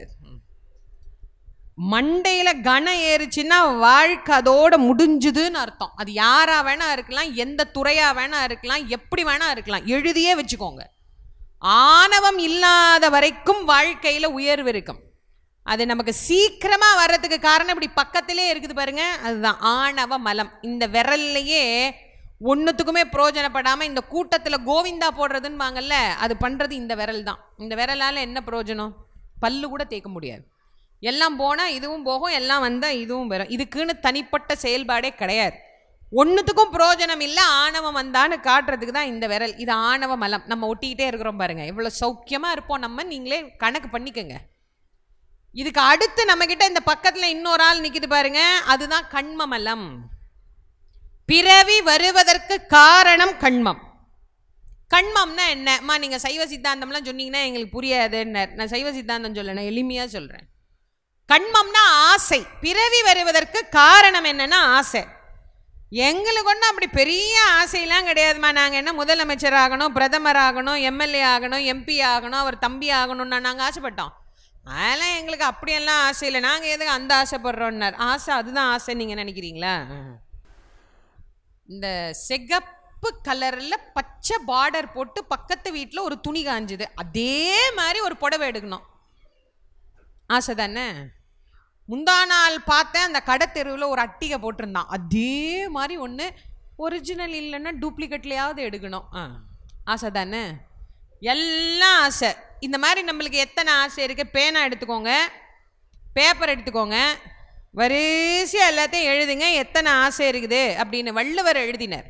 A: மண்டையில கணம் ஏறுச்சுன்னா வாழ்க்கை அதோட முடிஞ்சுதுன்னு அர்த்தம் அது யாரா வேணா இருக்கலாம் எந்த துறையா வேணா இருக்கலாம் எப்படி வேணா இருக்கலாம் எழுதியே வச்சுக்கோங்க ஆணவம் இல்லாத வரைக்கும் வாழ்க்கையில உயர்வு இருக்கும் அது நமக்கு சீக்கிரமா வர்றதுக்கு காரணம் இப்படி பக்கத்திலே இருக்குது பாருங்க அதுதான் ஆணவ மலம் இந்த விரல்லையே ஒன்றுத்துக்குமே பிரயோஜனப்படாம இந்த கூட்டத்துல கோவிந்தா போடுறதுன்னு வாங்கல்ல அது பண்றது இந்த விரல் தான் இந்த விரலால என்ன பிரயோஜனம் பல்லு கூட தேய்க்க முடியாது எல்லாம் போனால் இதுவும் போகும் எல்லாம் வந்தால் இதுவும் வரும் இதுக்குன்னு தனிப்பட்ட செயல்பாடே கிடையாது ஒன்றுத்துக்கும் பிரயோஜனம் இல்லை ஆணவம் வந்தான்னு காட்டுறதுக்கு தான் இந்த விரல் இது ஆணவ மலம் நம்ம ஒட்டிக்கிட்டே இருக்கிறோம் பாருங்க இவ்வளோ சௌக்கியமாக இருப்போம் நம்ம நீங்களே கணக்கு பண்ணிக்கோங்க இதுக்கு அடுத்து நம்மக்கிட்ட இந்த பக்கத்தில் இன்னொரு ஆள் நிற்கிது பாருங்க அதுதான் கண்ம மலம் பிறவி வருவதற்கு காரணம் கண்மம் கண்மம்னா என்னம்மா நீங்கள் சைவ சித்தாந்தம்லாம் சொன்னீங்கன்னா எங்களுக்கு புரியாதுன்னார் நான் சைவ சித்தாந்தம் சொல்லணும் எளிமையாக சொல்கிறேன் கண்மம்னா ஆசை பிறவி வருவதற்கு காரணம் என்னன்னா ஆசை எங்களுக்கு ஒன்றும் அப்படி பெரிய ஆசையெல்லாம் கிடையாதுமா நாங்கள் என்ன முதலமைச்சர் ஆகணும் பிரதமர் ஆகணும் எம்எல்ஏ ஆகணும் எம்பி ஆகணும் அவர் தம்பி ஆகணும்னா நாங்கள் ஆசைப்பட்டோம் அதெல்லாம் எங்களுக்கு அப்படியெல்லாம் ஆசை இல்லை நாங்கள் எதுக்கு அந்த ஆசைப்படுறோன்னார் ஆசை அதுதான் ஆசை நீங்கள் நினைக்கிறீங்களா இந்த செகப் கருப்பு கலர்ல பச்சை பார்டர் போட்டு பக்கத்து வீட்டில் ஒரு துணி காஞ்சுது அதே மாதிரி ஒரு புடவை எடுக்கணும் ஆசை தானே முந்தா நாள் பார்த்தேன் அந்த கடை தெருவில் ஒரு அட்டிகை போட்டிருந்தான் அதே மாதிரி ஒன்று ஒரிஜினல் இல்லைன்னா டூப்ளிகேட்லையாவது எடுக்கணும் ஆ ஆசை தானே எல்லாம் ஆசை இந்த மாதிரி நம்மளுக்கு எத்தனை ஆசை இருக்குது பேனா எடுத்துக்கோங்க பேப்பர் எடுத்துக்கோங்க வரிசையாக எல்லாத்தையும் எழுதுங்க எத்தனை ஆசை இருக்குது அப்படின்னு வள்ளுவர் எழுதினார்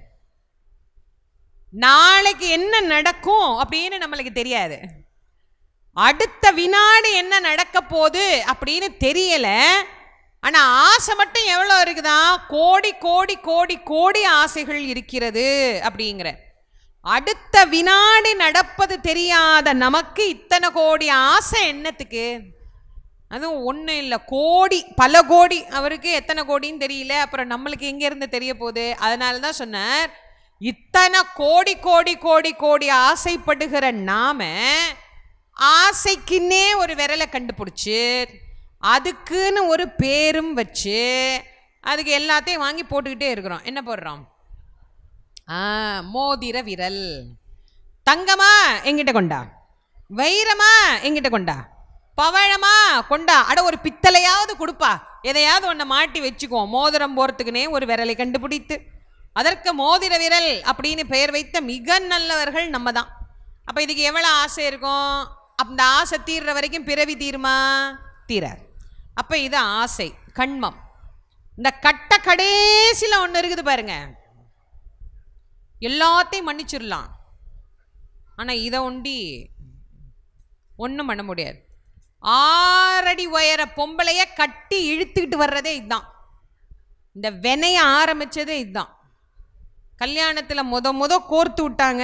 A: நாளைக்கு என்ன நடக்கும் அப்படின்னு நம்மளுக்கு தெரியாது அடுத்த வினாடி என்ன நடக்க போகுது அப்படின்னு தெரியல ஆனா ஆசை மட்டும் எவ்வளோ இருக்குதா கோடி கோடி கோடி கோடி ஆசைகள் இருக்கிறது அப்படிங்கிற அடுத்த வினாடி நடப்பது தெரியாத நமக்கு இத்தனை கோடி ஆசை என்னத்துக்கு அதுவும் ஒன்றும் இல்லை கோடி பல கோடி அவருக்கு எத்தனை கோடின்னு தெரியல அப்புறம் நம்மளுக்கு எங்கேருந்து தெரிய போகுது அதனால தான் சொன்னார் இத்தனை கோடி கோடி கோடி கோடி ஆசைப்படுகிற நாம ஆசைக்குன்னே ஒரு விரலை கண்டுபிடிச்சி அதுக்குன்னு ஒரு பேரும் வச்சு அதுக்கு எல்லாத்தையும் வாங்கி போட்டுக்கிட்டே இருக்கிறோம் என்ன போடுறோம் ஆ மோதிர விரல் தங்கமா எங்கிட்ட கொண்டா வைரமா எங்கிட்ட கொண்டா பவழமா கொண்டா அட ஒரு பித்தளையாவது கொடுப்பா எதையாவது ஒன்றை மாட்டி வச்சுக்குவோம் மோதிரம் போகிறதுக்குனே ஒரு விரலை கண்டுபிடித்து அதற்கு மோதிர விரல் அப்படின்னு பெயர் வைத்த மிக நல்லவர்கள் நம்ம தான் அப்போ இதுக்கு எவ்வளோ ஆசை இருக்கும் அந்த ஆசை தீர்ற வரைக்கும் பிறவி தீருமா தீராது அப்போ இது ஆசை கண்மம் இந்த கட்ட கடைசியில் ஒன்று இருக்குது பாருங்க எல்லாத்தையும் மன்னிச்சிடலாம் ஆனால் இதை ஒண்டி ஒன்றும் பண்ண முடியாது ஆறடி உயர பொம்பளைய கட்டி இழுத்துக்கிட்டு வர்றதே இதுதான் இந்த வினைய ஆரம்பிச்சதே இதுதான் கல்யாணத்தில் முத முத கோர்த்து விட்டாங்க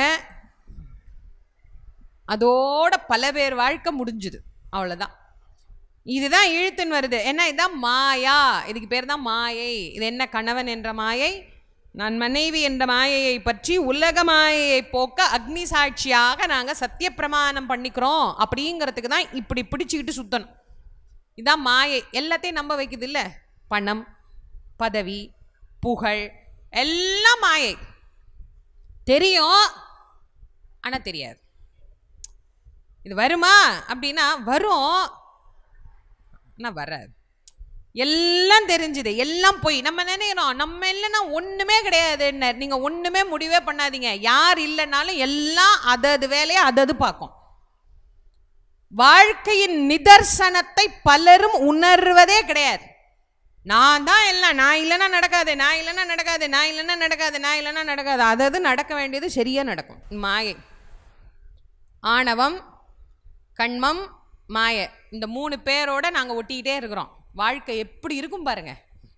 A: அதோட பல பேர் வாழ்க்கை முடிஞ்சுது அவ்வளோதான் இதுதான் இழுத்துன்னு வருது என்ன இதுதான் மாயா இதுக்கு பேர் தான் மாயை இது என்ன கணவன் என்ற மாயை நான் மனைவி என்ற மாயையை பற்றி உலக மாயையை போக்க அக்னி சாட்சியாக நாங்கள் சத்திய பிரமாணம் பண்ணிக்கிறோம் அப்படிங்கிறதுக்கு தான் இப்படி பிடிச்சிக்கிட்டு சுத்தணும் இதான் மாயை எல்லாத்தையும் நம்ப வைக்குது இல்லை பணம் பதவி புகழ் எல்லாம் மாயை தெரியும் ஆனால் தெரியாது இது வருமா அப்படின்னா வரும் ஆனால் வராது எல்லாம் தெரிஞ்சுது எல்லாம் போய் நம்ம நினைக்கிறோம் நம்ம இல்லைன்னா ஒன்றுமே கிடையாது என்ன நீங்கள் ஒன்றுமே முடிவே பண்ணாதீங்க யார் இல்லைனாலும் எல்லாம் அதது வேலையை அதது பார்க்கும் வாழ்க்கையின் நிதர்சனத்தை பலரும் உணர்வதே கிடையாது நான் தான் எல்லாம் நான் இல்லைன்னா நடக்காது நான் இல்லைன்னா நடக்காது நான் இல்லைன்னா நடக்காது நான் இல்லைன்னா நடக்காது அதது நடக்க வேண்டியது சரியாக நடக்கும் மாயை ஆணவம் கண்மம் மாய இந்த மூணு பேரோட நாங்கள் ஒட்டிக்கிட்டே இருக்கிறோம் வாழ்க்கை எப்படி இருக்கும் பாருங்க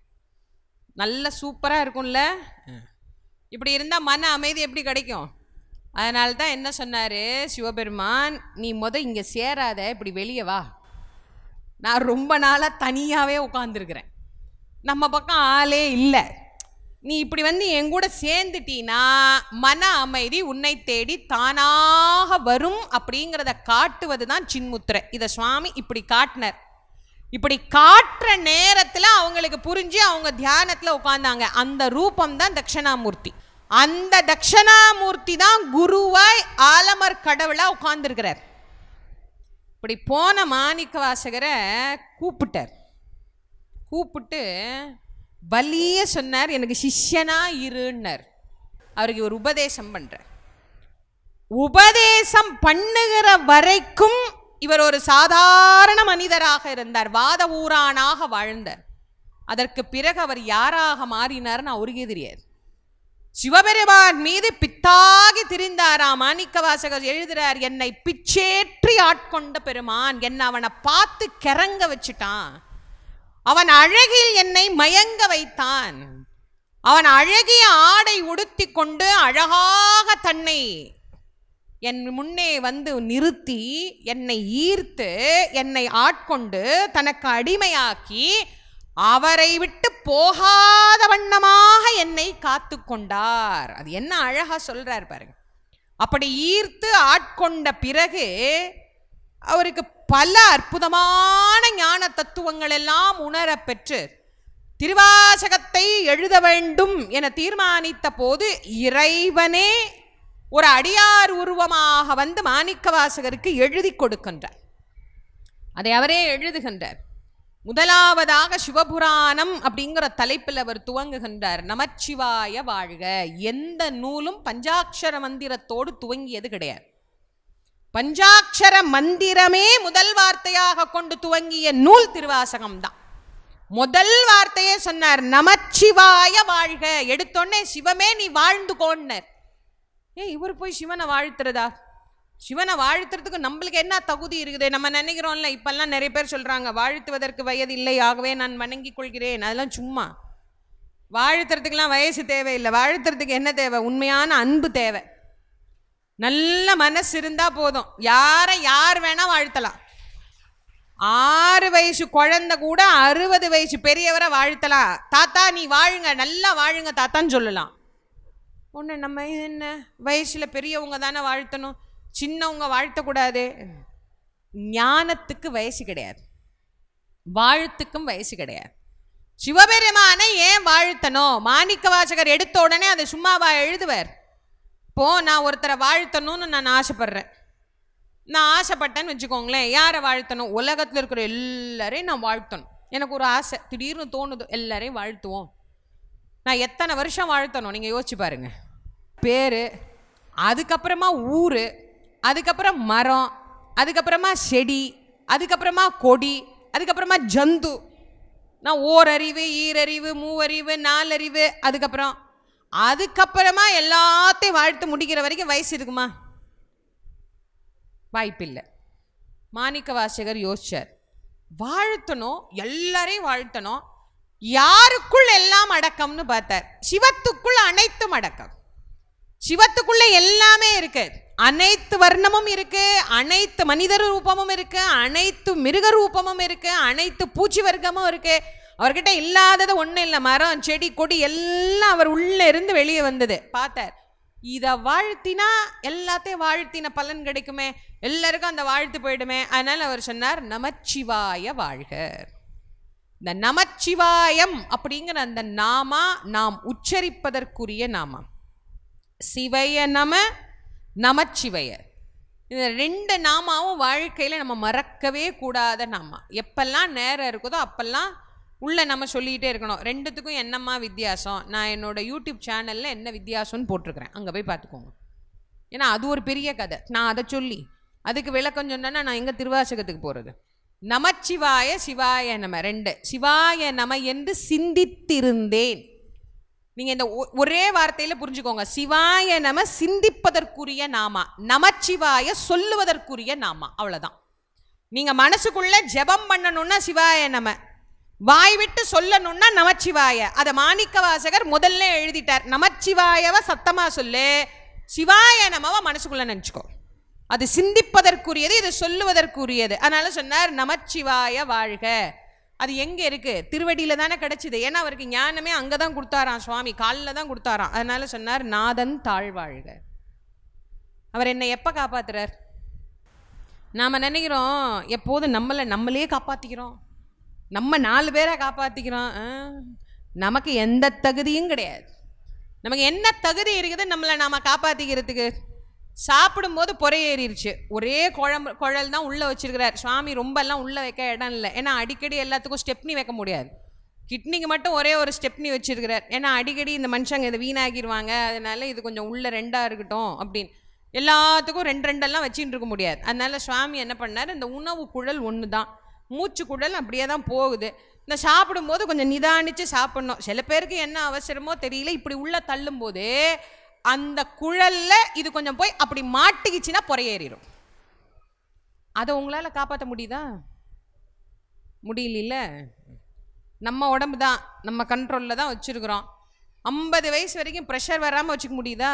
A: நல்ல சூப்பராக இருக்கும்ல இப்படி இருந்தால் மன அமைதி எப்படி கிடைக்கும் அதனால தான் என்ன சொன்னார் சிவபெருமான் நீ முத இங்கே சேராத இப்படி வெளியே வா நான் ரொம்ப நாளாக தனியாகவே உட்காந்துருக்கிறேன் நம்ம பக்கம் ஆளே இல்லை நீ இப்படி வந்து என் கூட சேர்ந்துட்டீனா மன அமைதி உன்னை தேடி தானாக வரும் அப்படிங்கிறத காட்டுவது தான் சின்முத்திரை இதை சுவாமி இப்படி காட்டினார் இப்படி காட்டுற நேரத்தில் அவங்களுக்கு புரிஞ்சு அவங்க தியானத்தில் உட்காந்தாங்க அந்த ரூபம் தான் தட்சணாமூர்த்தி அந்த தட்சணாமூர்த்தி தான் குருவாய் ஆலமர் கடவுளாக உட்கார்ந்துருக்கிறார் இப்படி போன மாணிக்க வாசகரை கூப்பிட்டார் கூப்பிட்டு வலிய சொன்னார் எனக்கு சிஷ்யனா இருன்னார் அவருக்கு ஒரு உபதேசம் பண்றார் உபதேசம் பண்ணுகிற வரைக்கும் இவர் ஒரு சாதாரண மனிதராக இருந்தார் வாத ஊரானாக வாழ்ந்தார் அதற்கு பிறகு அவர் யாராக மாறினார்னு அவருக்கே தெரியாது சிவபெருமான் மீது பித்தாகி திரிந்தாரா மாணிக்க வாசகர் எழுதுறார் என்னை பிச்சேற்றி ஆட்கொண்ட பெருமான் என்ன அவனை பார்த்து கிறங்க வச்சுட்டான் அவன் அழகில் என்னை மயங்க வைத்தான் அவன் அழகிய ஆடை உடுத்தி கொண்டு அழகாக தன்னை என் முன்னே வந்து நிறுத்தி என்னை ஈர்த்து என்னை ஆட்கொண்டு தனக்கு அடிமையாக்கி அவரை விட்டு போகாத வண்ணமாக என்னை காத்து கொண்டார் அது என்ன அழகா சொல்றார் பாருங்க அப்படி ஈர்த்து ஆட்கொண்ட பிறகு அவருக்கு பல அற்புதமான ஞான தத்துவங்கள் எல்லாம் உணரப் பெற்று திருவாசகத்தை எழுத வேண்டும் என தீர்மானித்த போது இறைவனே ஒரு அடியார் உருவமாக வந்து மாணிக்கவாசகருக்கு எழுதி கொடுக்கின்றார் அதை அவரே எழுதுகின்றார் முதலாவதாக சிவபுராணம் அப்படிங்கிற தலைப்பில் அவர் துவங்குகின்றார் நமச்சிவாய வாழ்க எந்த நூலும் பஞ்சாட்சர மந்திரத்தோடு துவங்கியது கிடையாது பஞ்சாட்சர மந்திரமே முதல் வார்த்தையாக கொண்டு துவங்கிய நூல் திருவாசகம் தான் முதல் வார்த்தையே சொன்னார் நமச்சிவாய வாழ்க எடுத்தோடனே சிவமே நீ வாழ்ந்து கோன்னர் ஏன் இவர் போய் சிவனை வாழ்த்துறதா சிவனை வாழ்த்துறதுக்கு நம்மளுக்கு என்ன தகுதி இருக்குது நம்ம நினைக்கிறோம்ல இப்பெல்லாம் நிறைய பேர் சொல்றாங்க வாழ்த்துவதற்கு வயது இல்லை ஆகவே நான் வணங்கிக் கொள்கிறேன் அதெல்லாம் சும்மா வாழ்த்துறதுக்கெல்லாம் வயசு தேவையில்லை வாழ்த்துறதுக்கு என்ன தேவை உண்மையான அன்பு தேவை நல்ல மனசு இருந்தா போதும் யாரை யார் வேணா வாழ்த்தலாம் ஆறு வயசு குழந்தை கூட அறுபது வயசு பெரியவரை வாழ்த்தலாம் தாத்தா நீ வாழுங்க நல்லா வாழுங்க தாத்தான்னு சொல்லலாம் ஒன்று நம்ம இது என்ன வயசில் பெரியவங்க தானே வாழ்த்தணும் சின்னவங்க வாழ்த்தக்கூடாது ஞானத்துக்கு வயசு கிடையாது வாழ்த்துக்கும் வயசு கிடையாது சிவபெருமானை ஏன் வாழ்த்தணும் மாணிக்க வாசகர் எடுத்த உடனே அதை சும்மாவா எழுதுவார் இப்போ நான் ஒருத்தரை வாழ்த்தணும்னு நான் ஆசைப்படுறேன் நான் ஆசைப்பட்டேன்னு வச்சுக்கோங்களேன் யாரை வாழ்த்தணும் உலகத்தில் இருக்கிற எல்லாரையும் நான் வாழ்த்தணும் எனக்கு ஒரு ஆசை திடீர்னு தோணுது எல்லாரையும் வாழ்த்துவோம் நான் எத்தனை வருஷம் வாழ்த்தணும் நீங்கள் யோசிச்சு பாருங்க பேர் அதுக்கப்புறமா ஊர் அதுக்கப்புறம் மரம் அதுக்கப்புறமா செடி அதுக்கப்புறமா கொடி அதுக்கப்புறமா ஜந்து நான் ஓரறிவு ஈரறிவு மூவறிவு நாலறிவு அதுக்கப்புறம் அதுக்கப்புறமா எல்லாத்தையும் வாழ்த்து முடிக்கிற வரைக்கும் வயசு இருக்குமா வாய்ப்பில்லை மாணிக்க வாசகர் யோசிச்சார் வாழ்த்தணும் எல்லாரையும் வாழ்த்தணும் யாருக்குள் எல்லாம் அடக்கம்னு பார்த்தார் சிவத்துக்குள் அனைத்தும் அடக்கம் சிவத்துக்குள்ள எல்லாமே இருக்கு அனைத்து வர்ணமும் இருக்கு அனைத்து மனித ரூபமும் இருக்கு அனைத்து மிருக ரூபமும் இருக்கு அனைத்து பூச்சி வர்க்கமும் இருக்கு அவர்கிட்ட இல்லாதது ஒன்றும் இல்லை மரம் செடி கொடி எல்லாம் அவர் உள்ள இருந்து வெளியே வந்தது பார்த்தார் இதை வாழ்த்தினா எல்லாத்தையும் வாழ்த்தின பலன் கிடைக்குமே எல்லாருக்கும் அந்த வாழ்த்து போயிடுமே அதனால அவர் சொன்னார் நமச்சிவாய வாழ்க இந்த நமச்சிவாயம் அப்படிங்கிற அந்த நாமா நாம் உச்சரிப்பதற்குரிய நாமம் சிவய நம நமச்சிவய இந்த ரெண்டு நாமாவும் வாழ்க்கையில் நம்ம மறக்கவே கூடாத நாமா எப்பெல்லாம் நேரம் இருக்குதோ அப்பெல்லாம் உள்ள நம்ம சொல்லிக்கிட்டே இருக்கணும் ரெண்டுத்துக்கும் என்னம்மா வித்தியாசம் நான் என்னோட யூடியூப் சேனலில் என்ன வித்தியாசம்னு போட்டிருக்கிறேன் அங்கே போய் பார்த்துக்கோங்க ஏன்னா அது ஒரு பெரிய கதை நான் அதை சொல்லி அதுக்கு விளக்கம் சொன்னேன்னா நான் எங்கே திருவாசகத்துக்கு போகிறது நமச்சிவாய சிவாய நம ரெண்டு சிவாய நம என்று சிந்தித்திருந்தேன் நீங்க இந்த ஒ- ஒரே வார்த்தையில புரிஞ்சுக்கோங்க சிவாய நம சிந்திப்பதற்குரிய நாமா நமச்சிவாய சொல்லுவதற்குரிய நாமா அவ்வளவுதான் நீங்க மனசுக்குள்ள ஜெபம் பண்ணணும்னா சிவாய நம வாய் விட்டு சொல்லணும்னா நமச்சிவாய அதை மாணிக்க வாசகர் முதல்ல எழுதிட்டார் நமச்சிவாயவ சத்தமா சொல்லு சிவாய நமவ மனசுக்குள்ள நினச்சிக்கோ அது சிந்திப்பதற்குரியது இது சொல்லுவதற்குரியது அதனால சொன்னார் நமச்சிவாய வாழ்க அது எங்க இருக்கு திருவடியில தானே கிடைச்சது ஏன்னா அவருக்கு ஞானமே அங்கே தான் கொடுத்தாராம் சுவாமி காலில் தான் கொடுத்தாராம் அதனால சொன்னார் நாதன் தாழ்வாழ்க அவர் என்னை எப்போ காப்பாத்துறார் நாம் நினைக்கிறோம் எப்போதும் நம்மளை நம்மளே காப்பாற்றிக்கிறோம் நம்ம நாலு பேரை காப்பாற்றிக்கிறோம் நமக்கு எந்த தகுதியும் கிடையாது நமக்கு என்ன தகுதி இருக்குது நம்மளை நாம் காப்பாற்றிக்கிறதுக்கு சாப்பிடும்போது பொறையேறிடுச்சு ஒரே குழம்பு குழல் தான் உள்ளே வச்சிருக்கிறார் சுவாமி ரொம்பலாம் உள்ளே வைக்க இடம் இல்லை ஏன்னா அடிக்கடி எல்லாத்துக்கும் ஸ்டெப்னி வைக்க முடியாது கிட்னிக்கு மட்டும் ஒரே ஒரு ஸ்டெப்னி வச்சிருக்கிறார் ஏன்னா அடிக்கடி இந்த மனுஷங்க இதை வீணாக்கிடுவாங்க அதனால இது கொஞ்சம் உள்ள ரெண்டாக இருக்கட்டும் அப்படின்னு எல்லாத்துக்கும் ரெண்டு ரெண்டெல்லாம் வச்சுட்டு இருக்க முடியாது அதனால சுவாமி என்ன பண்ணார் இந்த உணவு குழல் ஒன்று தான் மூச்சு குழல் அப்படியே தான் போகுது இந்த சாப்பிடும்போது கொஞ்சம் நிதானித்து சாப்பிடணும் சில பேருக்கு என்ன அவசரமோ தெரியல இப்படி உள்ள தள்ளும்போது அந்த குழல்ல இது கொஞ்சம் போய் அப்படி மாட்டிக்கிச்சுன்னா பொறையேறிடும் அதை உங்களால் காப்பாற்ற முடியுதா முடியல நம்ம உடம்பு தான் நம்ம கண்ட்ரோலில் தான் வச்சுருக்குறோம் ஐம்பது வயசு வரைக்கும் ப்ரெஷர் வராமல் வச்சுக்க முடியுதா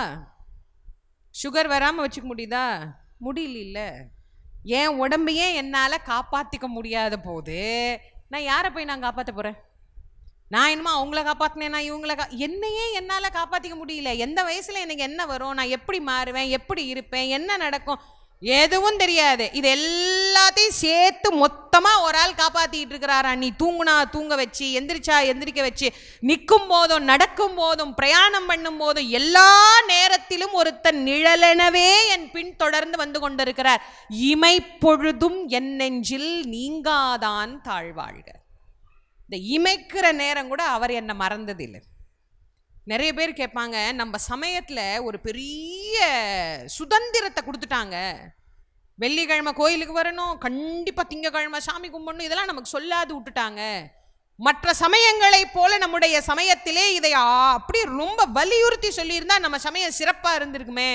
A: சுகர் வராமல் வச்சுக்க முடியுதா முடியல என் உடம்பையே என்னால் காப்பாற்றிக்க முடியாத போது நான் யாரை போய் நான் காப்பாற்ற போகிறேன் நான் என்னமோ அவங்கள காப்பாற்றினேன் நான் இவங்கள கா என்னையே என்னால் காப்பாற்றிக்க முடியல எந்த வயசில் எனக்கு என்ன வரும் நான் எப்படி மாறுவேன் எப்படி இருப்பேன் என்ன நடக்கும் எதுவும் தெரியாது இது எல்லாத்தையும் சேர்த்து மொத்தமா ஒரு ஆள் காப்பாத்திட்டு இருக்கிறாரா நீ தூங்குனா தூங்க வச்சு எந்திரிச்சா எந்திரிக்க வச்சு நிற்கும் போதும் நடக்கும் போதும் பிரயாணம் பண்ணும் போதும் எல்லா நேரத்திலும் ஒருத்தன் நிழலெனவே என் பின் தொடர்ந்து வந்து கொண்டிருக்கிறார் இமைப்பொழுதும் என் நெஞ்சில் நீங்காதான் தாழ்வாழ்க இந்த இமைக்கிற நேரம் கூட அவர் என்னை மறந்ததில்லை நிறைய பேர் கேட்பாங்க நம்ம சமயத்தில் ஒரு பெரிய சுதந்திரத்தை கொடுத்துட்டாங்க வெள்ளிக்கிழமை கோயிலுக்கு வரணும் கண்டிப்பாக திங்கக்கிழமை சாமி கும்பிடணும் இதெல்லாம் நமக்கு சொல்லாது விட்டுட்டாங்க மற்ற சமயங்களைப் போல நம்முடைய சமயத்திலே இதை ஆ- அப்படியே ரொம்ப வலியுறுத்தி சொல்லியிருந்தா நம்ம சமயம் சிறப்பாக இருந்திருக்குமே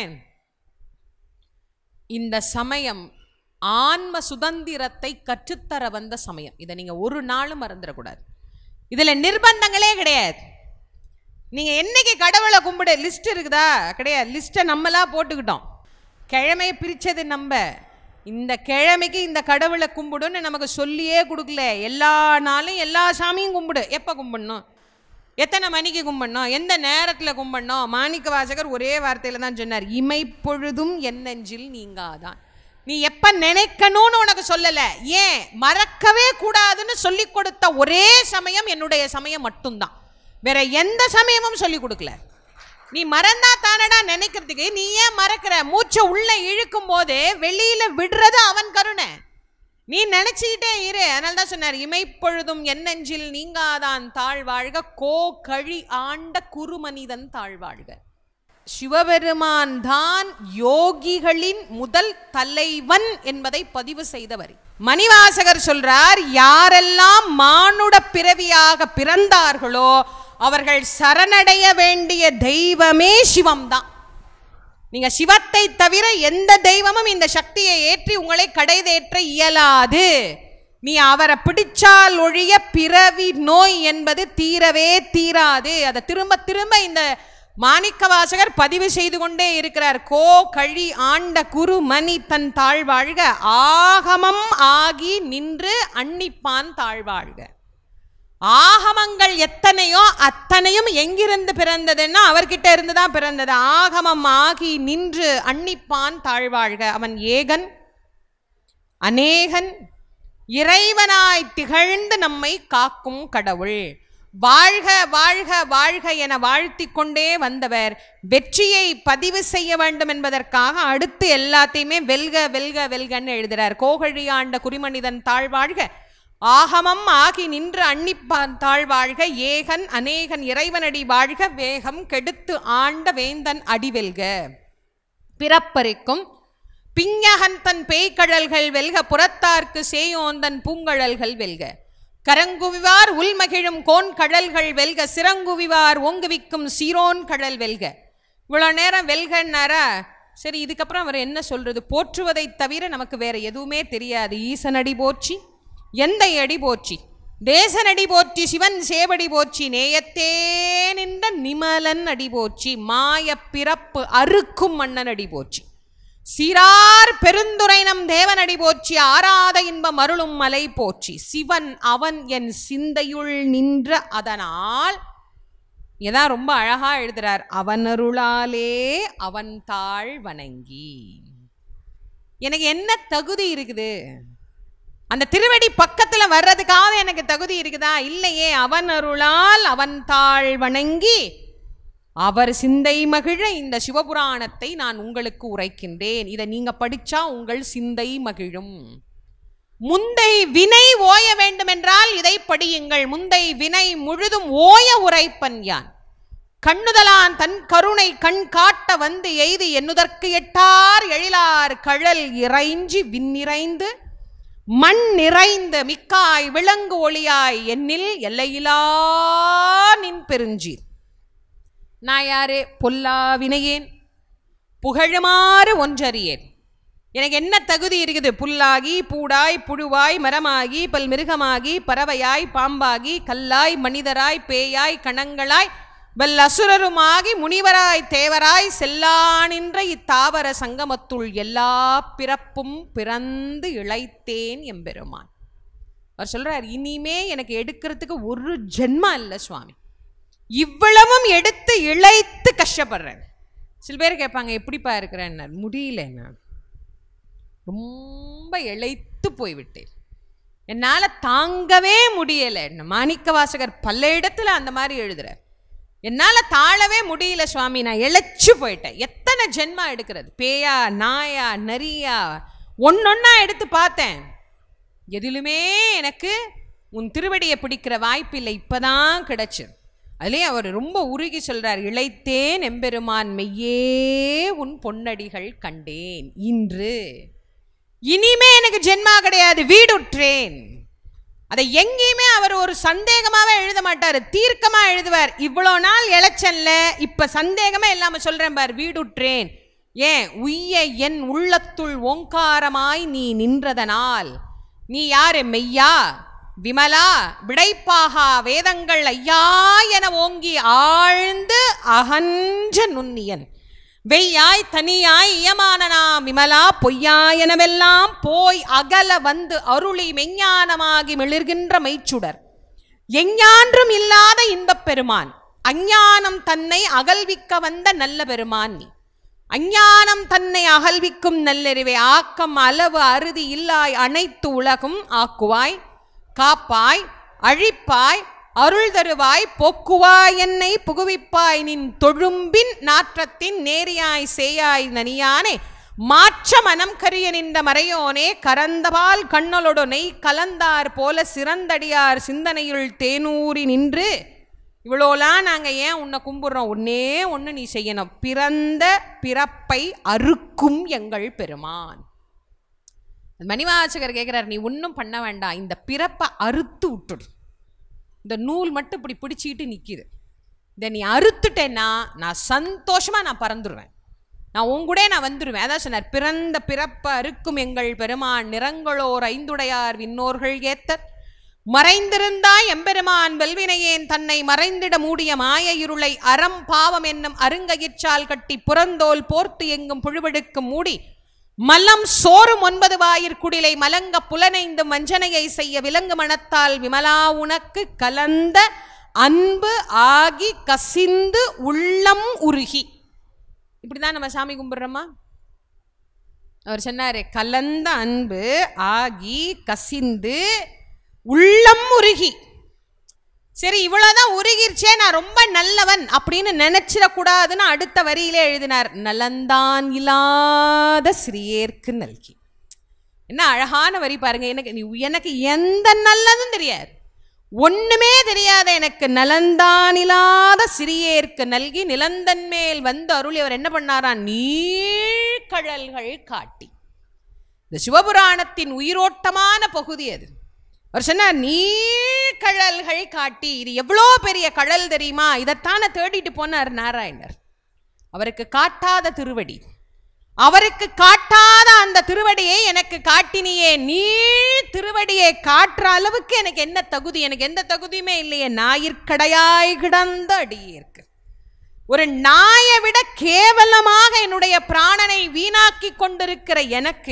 A: இந்த சமயம் ஆன்ம சுதந்திரத்தை கற்றுத்தர வந்த சமயம் இதை நீங்கள் ஒரு நாளும் மறந்துடக்கூடாது இதில் நிர்பந்தங்களே கிடையாது நீங்க என்னைக்கு கடவுளை கும்பிடு லிஸ்ட் இருக்குதா கிடையாது லிஸ்ட்டை நம்மளா போட்டுக்கிட்டோம் கிழமையை பிரிச்சது நம்ம இந்த கிழமைக்கு இந்த கடவுளை கும்பிடுன்னு நமக்கு சொல்லியே கொடுக்கல எல்லா நாளும் எல்லா சாமியும் கும்பிடு எப்போ கும்பிடணும் எத்தனை மணிக்கு கும்பிடணும் எந்த நேரத்தில் கும்பிடணும் மாணிக்க வாசகர் ஒரே வார்த்தையில தான் சொன்னார் இமைப்பொழுதும் என் நெஞ்சில் நீங்காதான் நீ எப்ப நினைக்கணும்னு உனக்கு சொல்லல ஏன் மறக்கவே கூடாதுன்னு சொல்லி கொடுத்த ஒரே சமயம் என்னுடைய சமயம் மட்டும்தான் வேற எந்த சமயமும் சொல்லி கொடுக்கல நீ மறந்தா தானடா நினைக்கிறதுக்கு நீ ஏன் மறக்கிற மூச்சை உள்ள இழுக்கும் போதே வெளியில விடுறது அவன் கருணை நீ நினைச்சுக்கிட்டே இரு அதனால தான் சொன்னார் இமைப்பொழுதும் என் நெஞ்சில் நீங்காதான் தாழ்வாழ்க கோ கழி ஆண்ட குறுமனிதன் தாழ்வாழ்க சிவபெருமான் தான் யோகிகளின் முதல் தலைவன் என்பதை பதிவு செய்தவர் மணிவாசகர் சொல்றார் யாரெல்லாம் மானுட பிறவியாக பிறந்தார்களோ அவர்கள் சரணடைய வேண்டிய தெய்வமே சிவம்தான் நீங்க சிவத்தை தவிர எந்த தெய்வமும் இந்த சக்தியை ஏற்றி உங்களை கடைதேற்ற இயலாது நீ அவரை பிடிச்சால் ஒழிய பிறவி நோய் என்பது தீரவே தீராது அதை திரும்ப திரும்ப இந்த மாணிக்கவாசகர் பதிவு செய்து கொண்டே இருக்கிறார் கோ கழி ஆண்ட குரு மணி தன் தாழ்வாழ்க ஆகமம் ஆகி நின்று அன்னிப்பான் தாழ்வாழ்க ஆகமங்கள் எத்தனையோ அத்தனையும் எங்கிருந்து பிறந்ததுன்னா அவர்கிட்ட இருந்து தான் பிறந்தது ஆகமம் ஆகி நின்று அன்னிப்பான் தாழ்வாழ்க அவன் ஏகன் அநேகன் இறைவனாய் திகழ்ந்து நம்மை காக்கும் கடவுள் வாழ்க வாழ்க வாழ்க என வாழ்த்திக் கொண்டே வந்தவர் வெற்றியை பதிவு செய்ய வேண்டும் என்பதற்காக அடுத்து எல்லாத்தையுமே வெல்க வெல்க வெல்கன்னு எழுதுறார் கோகழி ஆண்ட குறிமனிதன் தாழ்வாழ்க ஆகமம் ஆகி நின்று அன்னிப்பான் தாழ்வாழ்க ஏகன் அநேகன் இறைவனடி வாழ்க வேகம் கெடுத்து ஆண்ட வேந்தன் அடிவெல்க பிறப்பறிக்கும் பிஞகன் தன் பேய்கழல்கள் வெல்க புறத்தார்க்கு சேயோந்தன் பூங்கழல்கள் வெல்க கரங்குவிவார் உள்மகிழும் கோன் கடல்கள் வெல்க சிறங்குவிவார் ஓங்குவிக்கும் சீரோன் கடல் வெல்க இவ்வளோ நேரம் வெல்கன்னாரா சரி இதுக்கப்புறம் அவர் என்ன சொல்றது போற்றுவதை தவிர நமக்கு வேற எதுவுமே தெரியாது ஈசனடி போற்றி எந்த அடி போற்றி தேசனடி போற்றி சிவன் சேவடி போற்றி நேயத்தே நின்ற நிமலன் அடி போற்றி மாய பிறப்பு அறுக்கும் மன்னன் அடி போற்றி சீரார் பெருந்துரை நம் தேவனடி போற்றி ஆராத இன்பம் அருளும் மலை போற்றி சிவன் அவன் என் சிந்தையுள் நின்ற அதனால் இதான் ரொம்ப அழகா எழுதுறார் அவன் அருளாலே அவன் தாழ் வணங்கி எனக்கு என்ன தகுதி இருக்குது அந்த திருவடி பக்கத்துல வர்றதுக்காக எனக்கு தகுதி இருக்குதா இல்லையே அவன் அருளால் அவன் தாழ் வணங்கி அவர் சிந்தை மகிழ இந்த சிவபுராணத்தை நான் உங்களுக்கு உரைக்கின்றேன் இதை நீங்க படிச்சா உங்கள் சிந்தை மகிழும் முந்தை வினை ஓய வேண்டுமென்றால் இதை படியுங்கள் முந்தை வினை முழுதும் ஓய உரைப்பன் யான் கண்ணுதலான் தன் கருணை கண் காட்ட வந்து எய்து எண்ணுதற்கு எட்டார் எழிலார் கழல் இறைஞ்சி விண்ணிறைந்து மண் நிறைந்த மிக்காய் விலங்கு ஒளியாய் என்னில் எல்லையிலா நின் பெருஞ்சீர் நான் யாரு பொல்லா வினையேன் புகழுமாறு ஒன்றறியேன் எனக்கு என்ன தகுதி இருக்குது புல்லாகி பூடாய் புழுவாய் மரமாகி பல் மிருகமாகி பறவையாய் பாம்பாகி கல்லாய் மனிதராய் பேயாய் கணங்களாய் வல் அசுரருமாகி முனிவராய் தேவராய் செல்லானின்ற இத்தாவர சங்கமத்துள் எல்லா பிறப்பும் பிறந்து இழைத்தேன் எம்பெருமான் அவர் சொல்றார் இனிமே எனக்கு எடுக்கிறதுக்கு ஒரு ஜென்மா இல்லை சுவாமி இவ்வளவும் எடுத்து இழைத்து கஷ்டப்படுறேன் சில பேர் கேட்பாங்க எப்படிப்பா இருக்கிறேன் முடியல நான் ரொம்ப இழைத்து போய்விட்டேன் என்னால் தாங்கவே முடியலை மாணிக்க வாசகர் பல இடத்துல அந்த மாதிரி எழுதுறார் என்னால் தாழவே முடியல சுவாமி நான் இழைச்சு போயிட்டேன் எத்தனை ஜென்மா எடுக்கிறது பேயா நாயா நரியா ஒன்னொன்னா எடுத்து பார்த்தேன் எதிலுமே எனக்கு உன் திருவடியை பிடிக்கிற வாய்ப்பில்லை இப்பதான் கிடைச்சது அதுலேயே அவர் ரொம்ப உருகி சொல்றார் இழைத்தேன் எம்பெருமான் மெய்யே உன் பொன்னடிகள் கண்டேன் இன்று இனிமே எனக்கு ஜென்மா கிடையாது வீடுற்றேன் அதை எங்கேயுமே அவர் ஒரு சந்தேகமாவே எழுத மாட்டார் தீர்க்கமா எழுதுவார் இவ்வளோ நாள் இழைச்சன்ல இப்ப சந்தேகமே இல்லாம சொல்றேன் பார் வீடுற்றேன் ஏன் உய்ய என் உள்ளத்துள் ஓங்காரமாய் நீ நின்றதனால் நீ யாரு மெய்யா விமலா விடைப்பாகா வேதங்கள் ஐயா என ஓங்கி ஆழ்ந்து அகன்ற நுண்ணியன் வெய்யாய் தனியாய் இயமானனா விமலா பொய்யாயனவெல்லாம் போய் அகல வந்து அருளி மெஞ்ஞானமாகி மிளிர்கின்ற மெய்ச்சுடர் எஞ்ஞான்றும் இல்லாத இன்பப் பெருமான் அஞ்ஞானம் தன்னை அகல்விக்க வந்த நல்ல பெருமான் நீ அஞ்ஞானம் தன்னை அகல்விக்கும் நல்லறிவை ஆக்கம் அளவு அறுதி இல்லாய் அனைத்து உலகும் ஆக்குவாய் காப்பாய் அழிப்பாய் அருள் தருவாய் போக்குவாய் என்னை புகுவிப்பாய் நின் தொழும்பின் நாற்றத்தின் நேரியாய் சேயாய் நனியானே மாற்ற மனம் கரிய நின்ற மறையோனே கரந்தபால் கண்ணலொடு நெய் கலந்தார் போல சிறந்தடியார் சிந்தனையுள் தேனூறி நின்று இவ்வளோலாம் நாங்கள் ஏன் உன்னை கும்பிடுறோம் ஒன்னே ஒன்று நீ செய்யணும் பிறந்த பிறப்பை அறுக்கும் எங்கள் பெருமான் மணிவாசகர் கேட்குறார் நீ ஒன்றும் பண்ண வேண்டாம் இந்த பிறப்பை அறுத்து விட்டுடு இந்த நூல் மட்டும் இப்படி பிடிச்சிக்கிட்டு நிற்கிது இதை நீ அறுத்துட்டேன்னா நான் சந்தோஷமாக நான் பறந்துடுவேன் நான் உன் கூட நான் வந்துடுவேன் அதான் சொன்னார் பிறந்த பிறப்ப அறுக்கும் எங்கள் பெருமான் நிறங்களோர் ஐந்துடையார் விண்ணோர்கள் ஏத்த மறைந்திருந்தாய் எம்பெருமான் வெல்வினையேன் தன்னை மறைந்திட மூடிய மாய இருளை அறம் பாவம் என்னும் அருங்கயிற்றால் கட்டி புறந்தோல் போர்த்து எங்கும் புழுவெடுக்கும் மூடி மல்லம் சோறும் ஒன்பது வாயிற் குடிலை மலங்க புலனைந்து வஞ்சனையை செய்ய விலங்கு மனத்தால் விமலா உனக்கு கலந்த அன்பு ஆகி கசிந்து உள்ளம் உருகி இப்படிதான் நம்ம சாமி கும்பிடுறோமா அவர் சொன்னாரு கலந்த அன்பு ஆகி கசிந்து உள்ளம் உருகி சரி இவ்வளவுதான் உருகிருச்சே நான் ரொம்ப நல்லவன் அப்படின்னு நினைச்சிடக்கூடாதுன்னு அடுத்த வரியிலே எழுதினார் நலந்தான் இல்லாத சிறியேற்கு நல்கி என்ன அழகான வரி பாருங்க எனக்கு நீ எனக்கு எந்த நல்லதும் தெரியாது ஒண்ணுமே தெரியாத எனக்கு நலந்தானில்லாத சிறியேற்கு நல்கி நிலந்தன் மேல் வந்து அருளி அவர் என்ன பண்ணாரா நீழ்கழல்கள் காட்டி இந்த சிவபுராணத்தின் உயிரோட்டமான பகுதி அது அவர் சொன்னார் நீழ்கழல்கள் காட்டி இது எவ்வளோ பெரிய கடல் தெரியுமா இதைத்தானே தேடிட்டு போனார் நாராயணர் அவருக்கு காட்டாத திருவடி அவருக்கு காட்டாத அந்த திருவடியை எனக்கு காட்டினியே நீள் திருவடியை காட்டுற அளவுக்கு எனக்கு என்ன தகுதி எனக்கு எந்த தகுதியுமே இல்லையே ஞாயிற்கடையாய் கிடந்த அடியிருக்கு ஒரு நாயை விட கேவலமாக என்னுடைய பிராணனை வீணாக்கி கொண்டிருக்கிற எனக்கு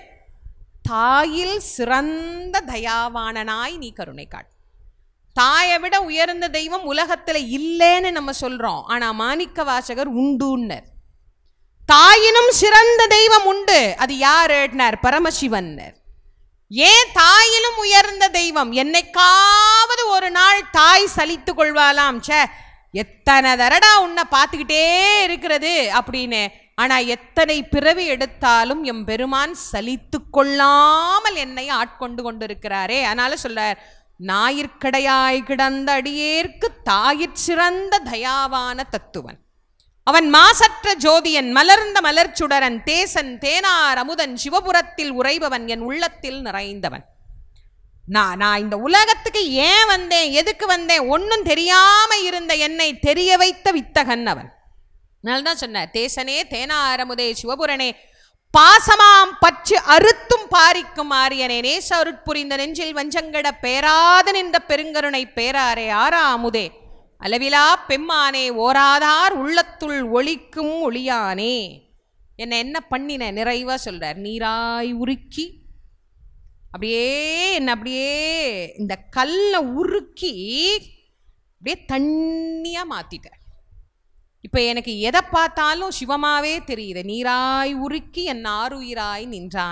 A: தாயில் சிறந்த தயாவானனாய் நீ கருணை காட்டு தாயை விட உயர்ந்த தெய்வம் உலகத்துல இல்லைன்னு நம்ம சொல்றோம் ஆனா மாணிக்க வாசகர் உண்டுன்னர் தாயினும் சிறந்த தெய்வம் உண்டு அது யாருன்னார் பரமசிவன்னர் ஏன் தாயிலும் உயர்ந்த தெய்வம் என்னைக்காவது ஒரு நாள் தாய் சலித்து கொள்வாளாம் ச்சே எத்தனை தரடா உன்னை பார்த்துக்கிட்டே இருக்கிறது அப்படின்னு ஆனா எத்தனை பிறவி எடுத்தாலும் எம் பெருமான் சலித்து கொள்ளாமல் என்னை ஆட்கொண்டு கொண்டிருக்கிறாரே அதனால சொல்றார் ஞாயிற்கடையாய் கிடந்த அடியேற்கு தாயிற் சிறந்த தயாவான தத்துவன் அவன் மாசற்ற ஜோதியன் மலர்ந்த மலர்ச்சுடரன் தேசன் தேனார் அமுதன் சிவபுரத்தில் உறைபவன் என் உள்ளத்தில் நிறைந்தவன் நான் நான் இந்த உலகத்துக்கு ஏன் வந்தேன் எதுக்கு வந்தேன் ஒன்றும் தெரியாம இருந்த என்னை தெரிய வைத்த வித்தகன் அவன் தான் சொன்னார் தேசனே தேனாரமுதே சிவபுரனே பாசமாம் பற்று அறுத்தும் பாரிக்கும் ஆரியனே நேச அருட்புரிந்த நெஞ்சில் வஞ்சங்கட பேராத நின்ற பெருங்கருணை பேராரே ஆரா அமுதே அளவிலா பெம்மானே ஓராதார் உள்ளத்துள் ஒளிக்கும் ஒளியானே என்ன என்ன பண்ணின நிறைவா சொல்றார் நீராய் உருக்கி அப்படியே என்ன அப்படியே இந்த கல்லை உருக்கி அப்படியே தண்ணியா மாத்திட்டார் இப்போ எனக்கு எதை பார்த்தாலும் சிவமாவே தெரியுது நீராய் உருக்கி என் ஆறுயிராய் நின்றானே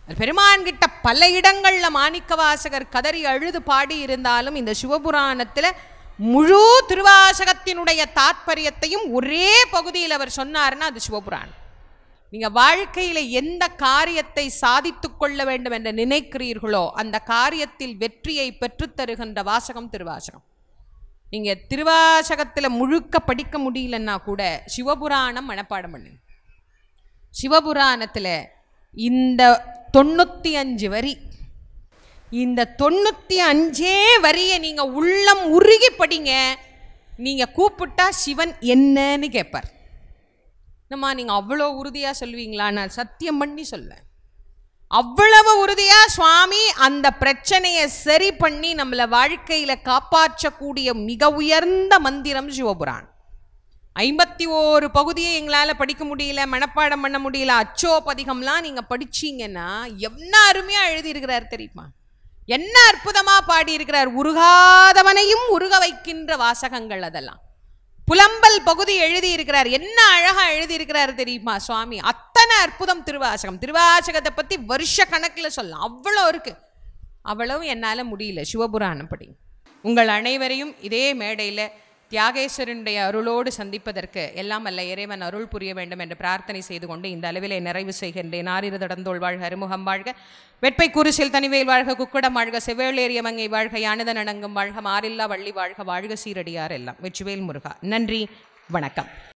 A: பெருமான் கிட்ட பல இடங்கள்ல மாணிக்கவாசகர் கதறி அழுது பாடி இருந்தாலும் இந்த சிவபுராணத்துல முழு திருவாசகத்தினுடைய தாத்பரியத்தையும் ஒரே பகுதியில் அவர் சொன்னார்னா அது சிவபுராணம் நீங்க வாழ்க்கையில எந்த காரியத்தை சாதித்துக் கொள்ள வேண்டும் என்று நினைக்கிறீர்களோ அந்த காரியத்தில் வெற்றியை பெற்றுத் தருகின்ற வாசகம் திருவாசகம் நீங்க திருவாசகத்துல முழுக்க படிக்க முடியலன்னா கூட சிவபுராணம் மனப்பாடம் பண்ணுங்க சிவபுராணத்துல இந்த தொண்ணூத்தி அஞ்சு வரி இந்த தொண்ணூத்தி அஞ்சே வரியை நீங்க உள்ளம் உருகி படிங்க நீங்க கூப்பிட்டா சிவன் என்னன்னு கேட்பார் என்னம்மா நீங்க அவ்வளோ உறுதியா சொல்லுவீங்களா நான் சத்தியம் பண்ணி சொல்வேன் அவ்வளவு உறுதியா சுவாமி அந்த பிரச்சனையை சரி பண்ணி நம்மளை வாழ்க்கையில காப்பாற்றக்கூடிய மிக உயர்ந்த மந்திரம் சிவபுரான் ஐம்பத்தி ஓரு பகுதியை எங்களால் படிக்க முடியல மனப்பாடம் பண்ண முடியல அச்சோ பதிகம்லாம் நீங்கள் படிச்சீங்கன்னா என்ன அருமையாக எழுதியிருக்கிறார் தெரியுமா என்ன அற்புதமாக பாடியிருக்கிறார் உருகாதவனையும் உருக வைக்கின்ற வாசகங்கள் அதெல்லாம் புலம்பல் பகுதி எழுதியிருக்கிறார் என்ன அழகா எழுதியிருக்கிறார் தெரியுமா சுவாமி அத்தனை அற்புதம் திருவாசகம் திருவாசகத்தை பற்றி வருஷ கணக்கில் சொல்லலாம் அவ்வளோ இருக்கு அவ்வளவு என்னால் முடியல சிவபுராணம் படி உங்கள் அனைவரையும் இதே மேடையில் தியாகேஸ்வரனுடைய அருளோடு சந்திப்பதற்கு எல்லாம் அல்ல இறைவன் அருள் புரிய வேண்டும் என்று பிரார்த்தனை செய்து கொண்டு இந்த அளவிலே நிறைவு செய்கின்றேன் ஆரிரு தடந்தோள் வாழ்க அருமுகம் வாழ்க வெட்பை குருசில் தனிவேல் வாழ்க குக்குடம் வாழ்க செவ்வேளேறிய மங்கை வாழ்க யானதன் அணங்கும் வாழ்க மாறில்லா வள்ளி வாழ்க வாழ்க சீரடியார் எல்லாம் வெற்றிவேல் முருகா நன்றி வணக்கம்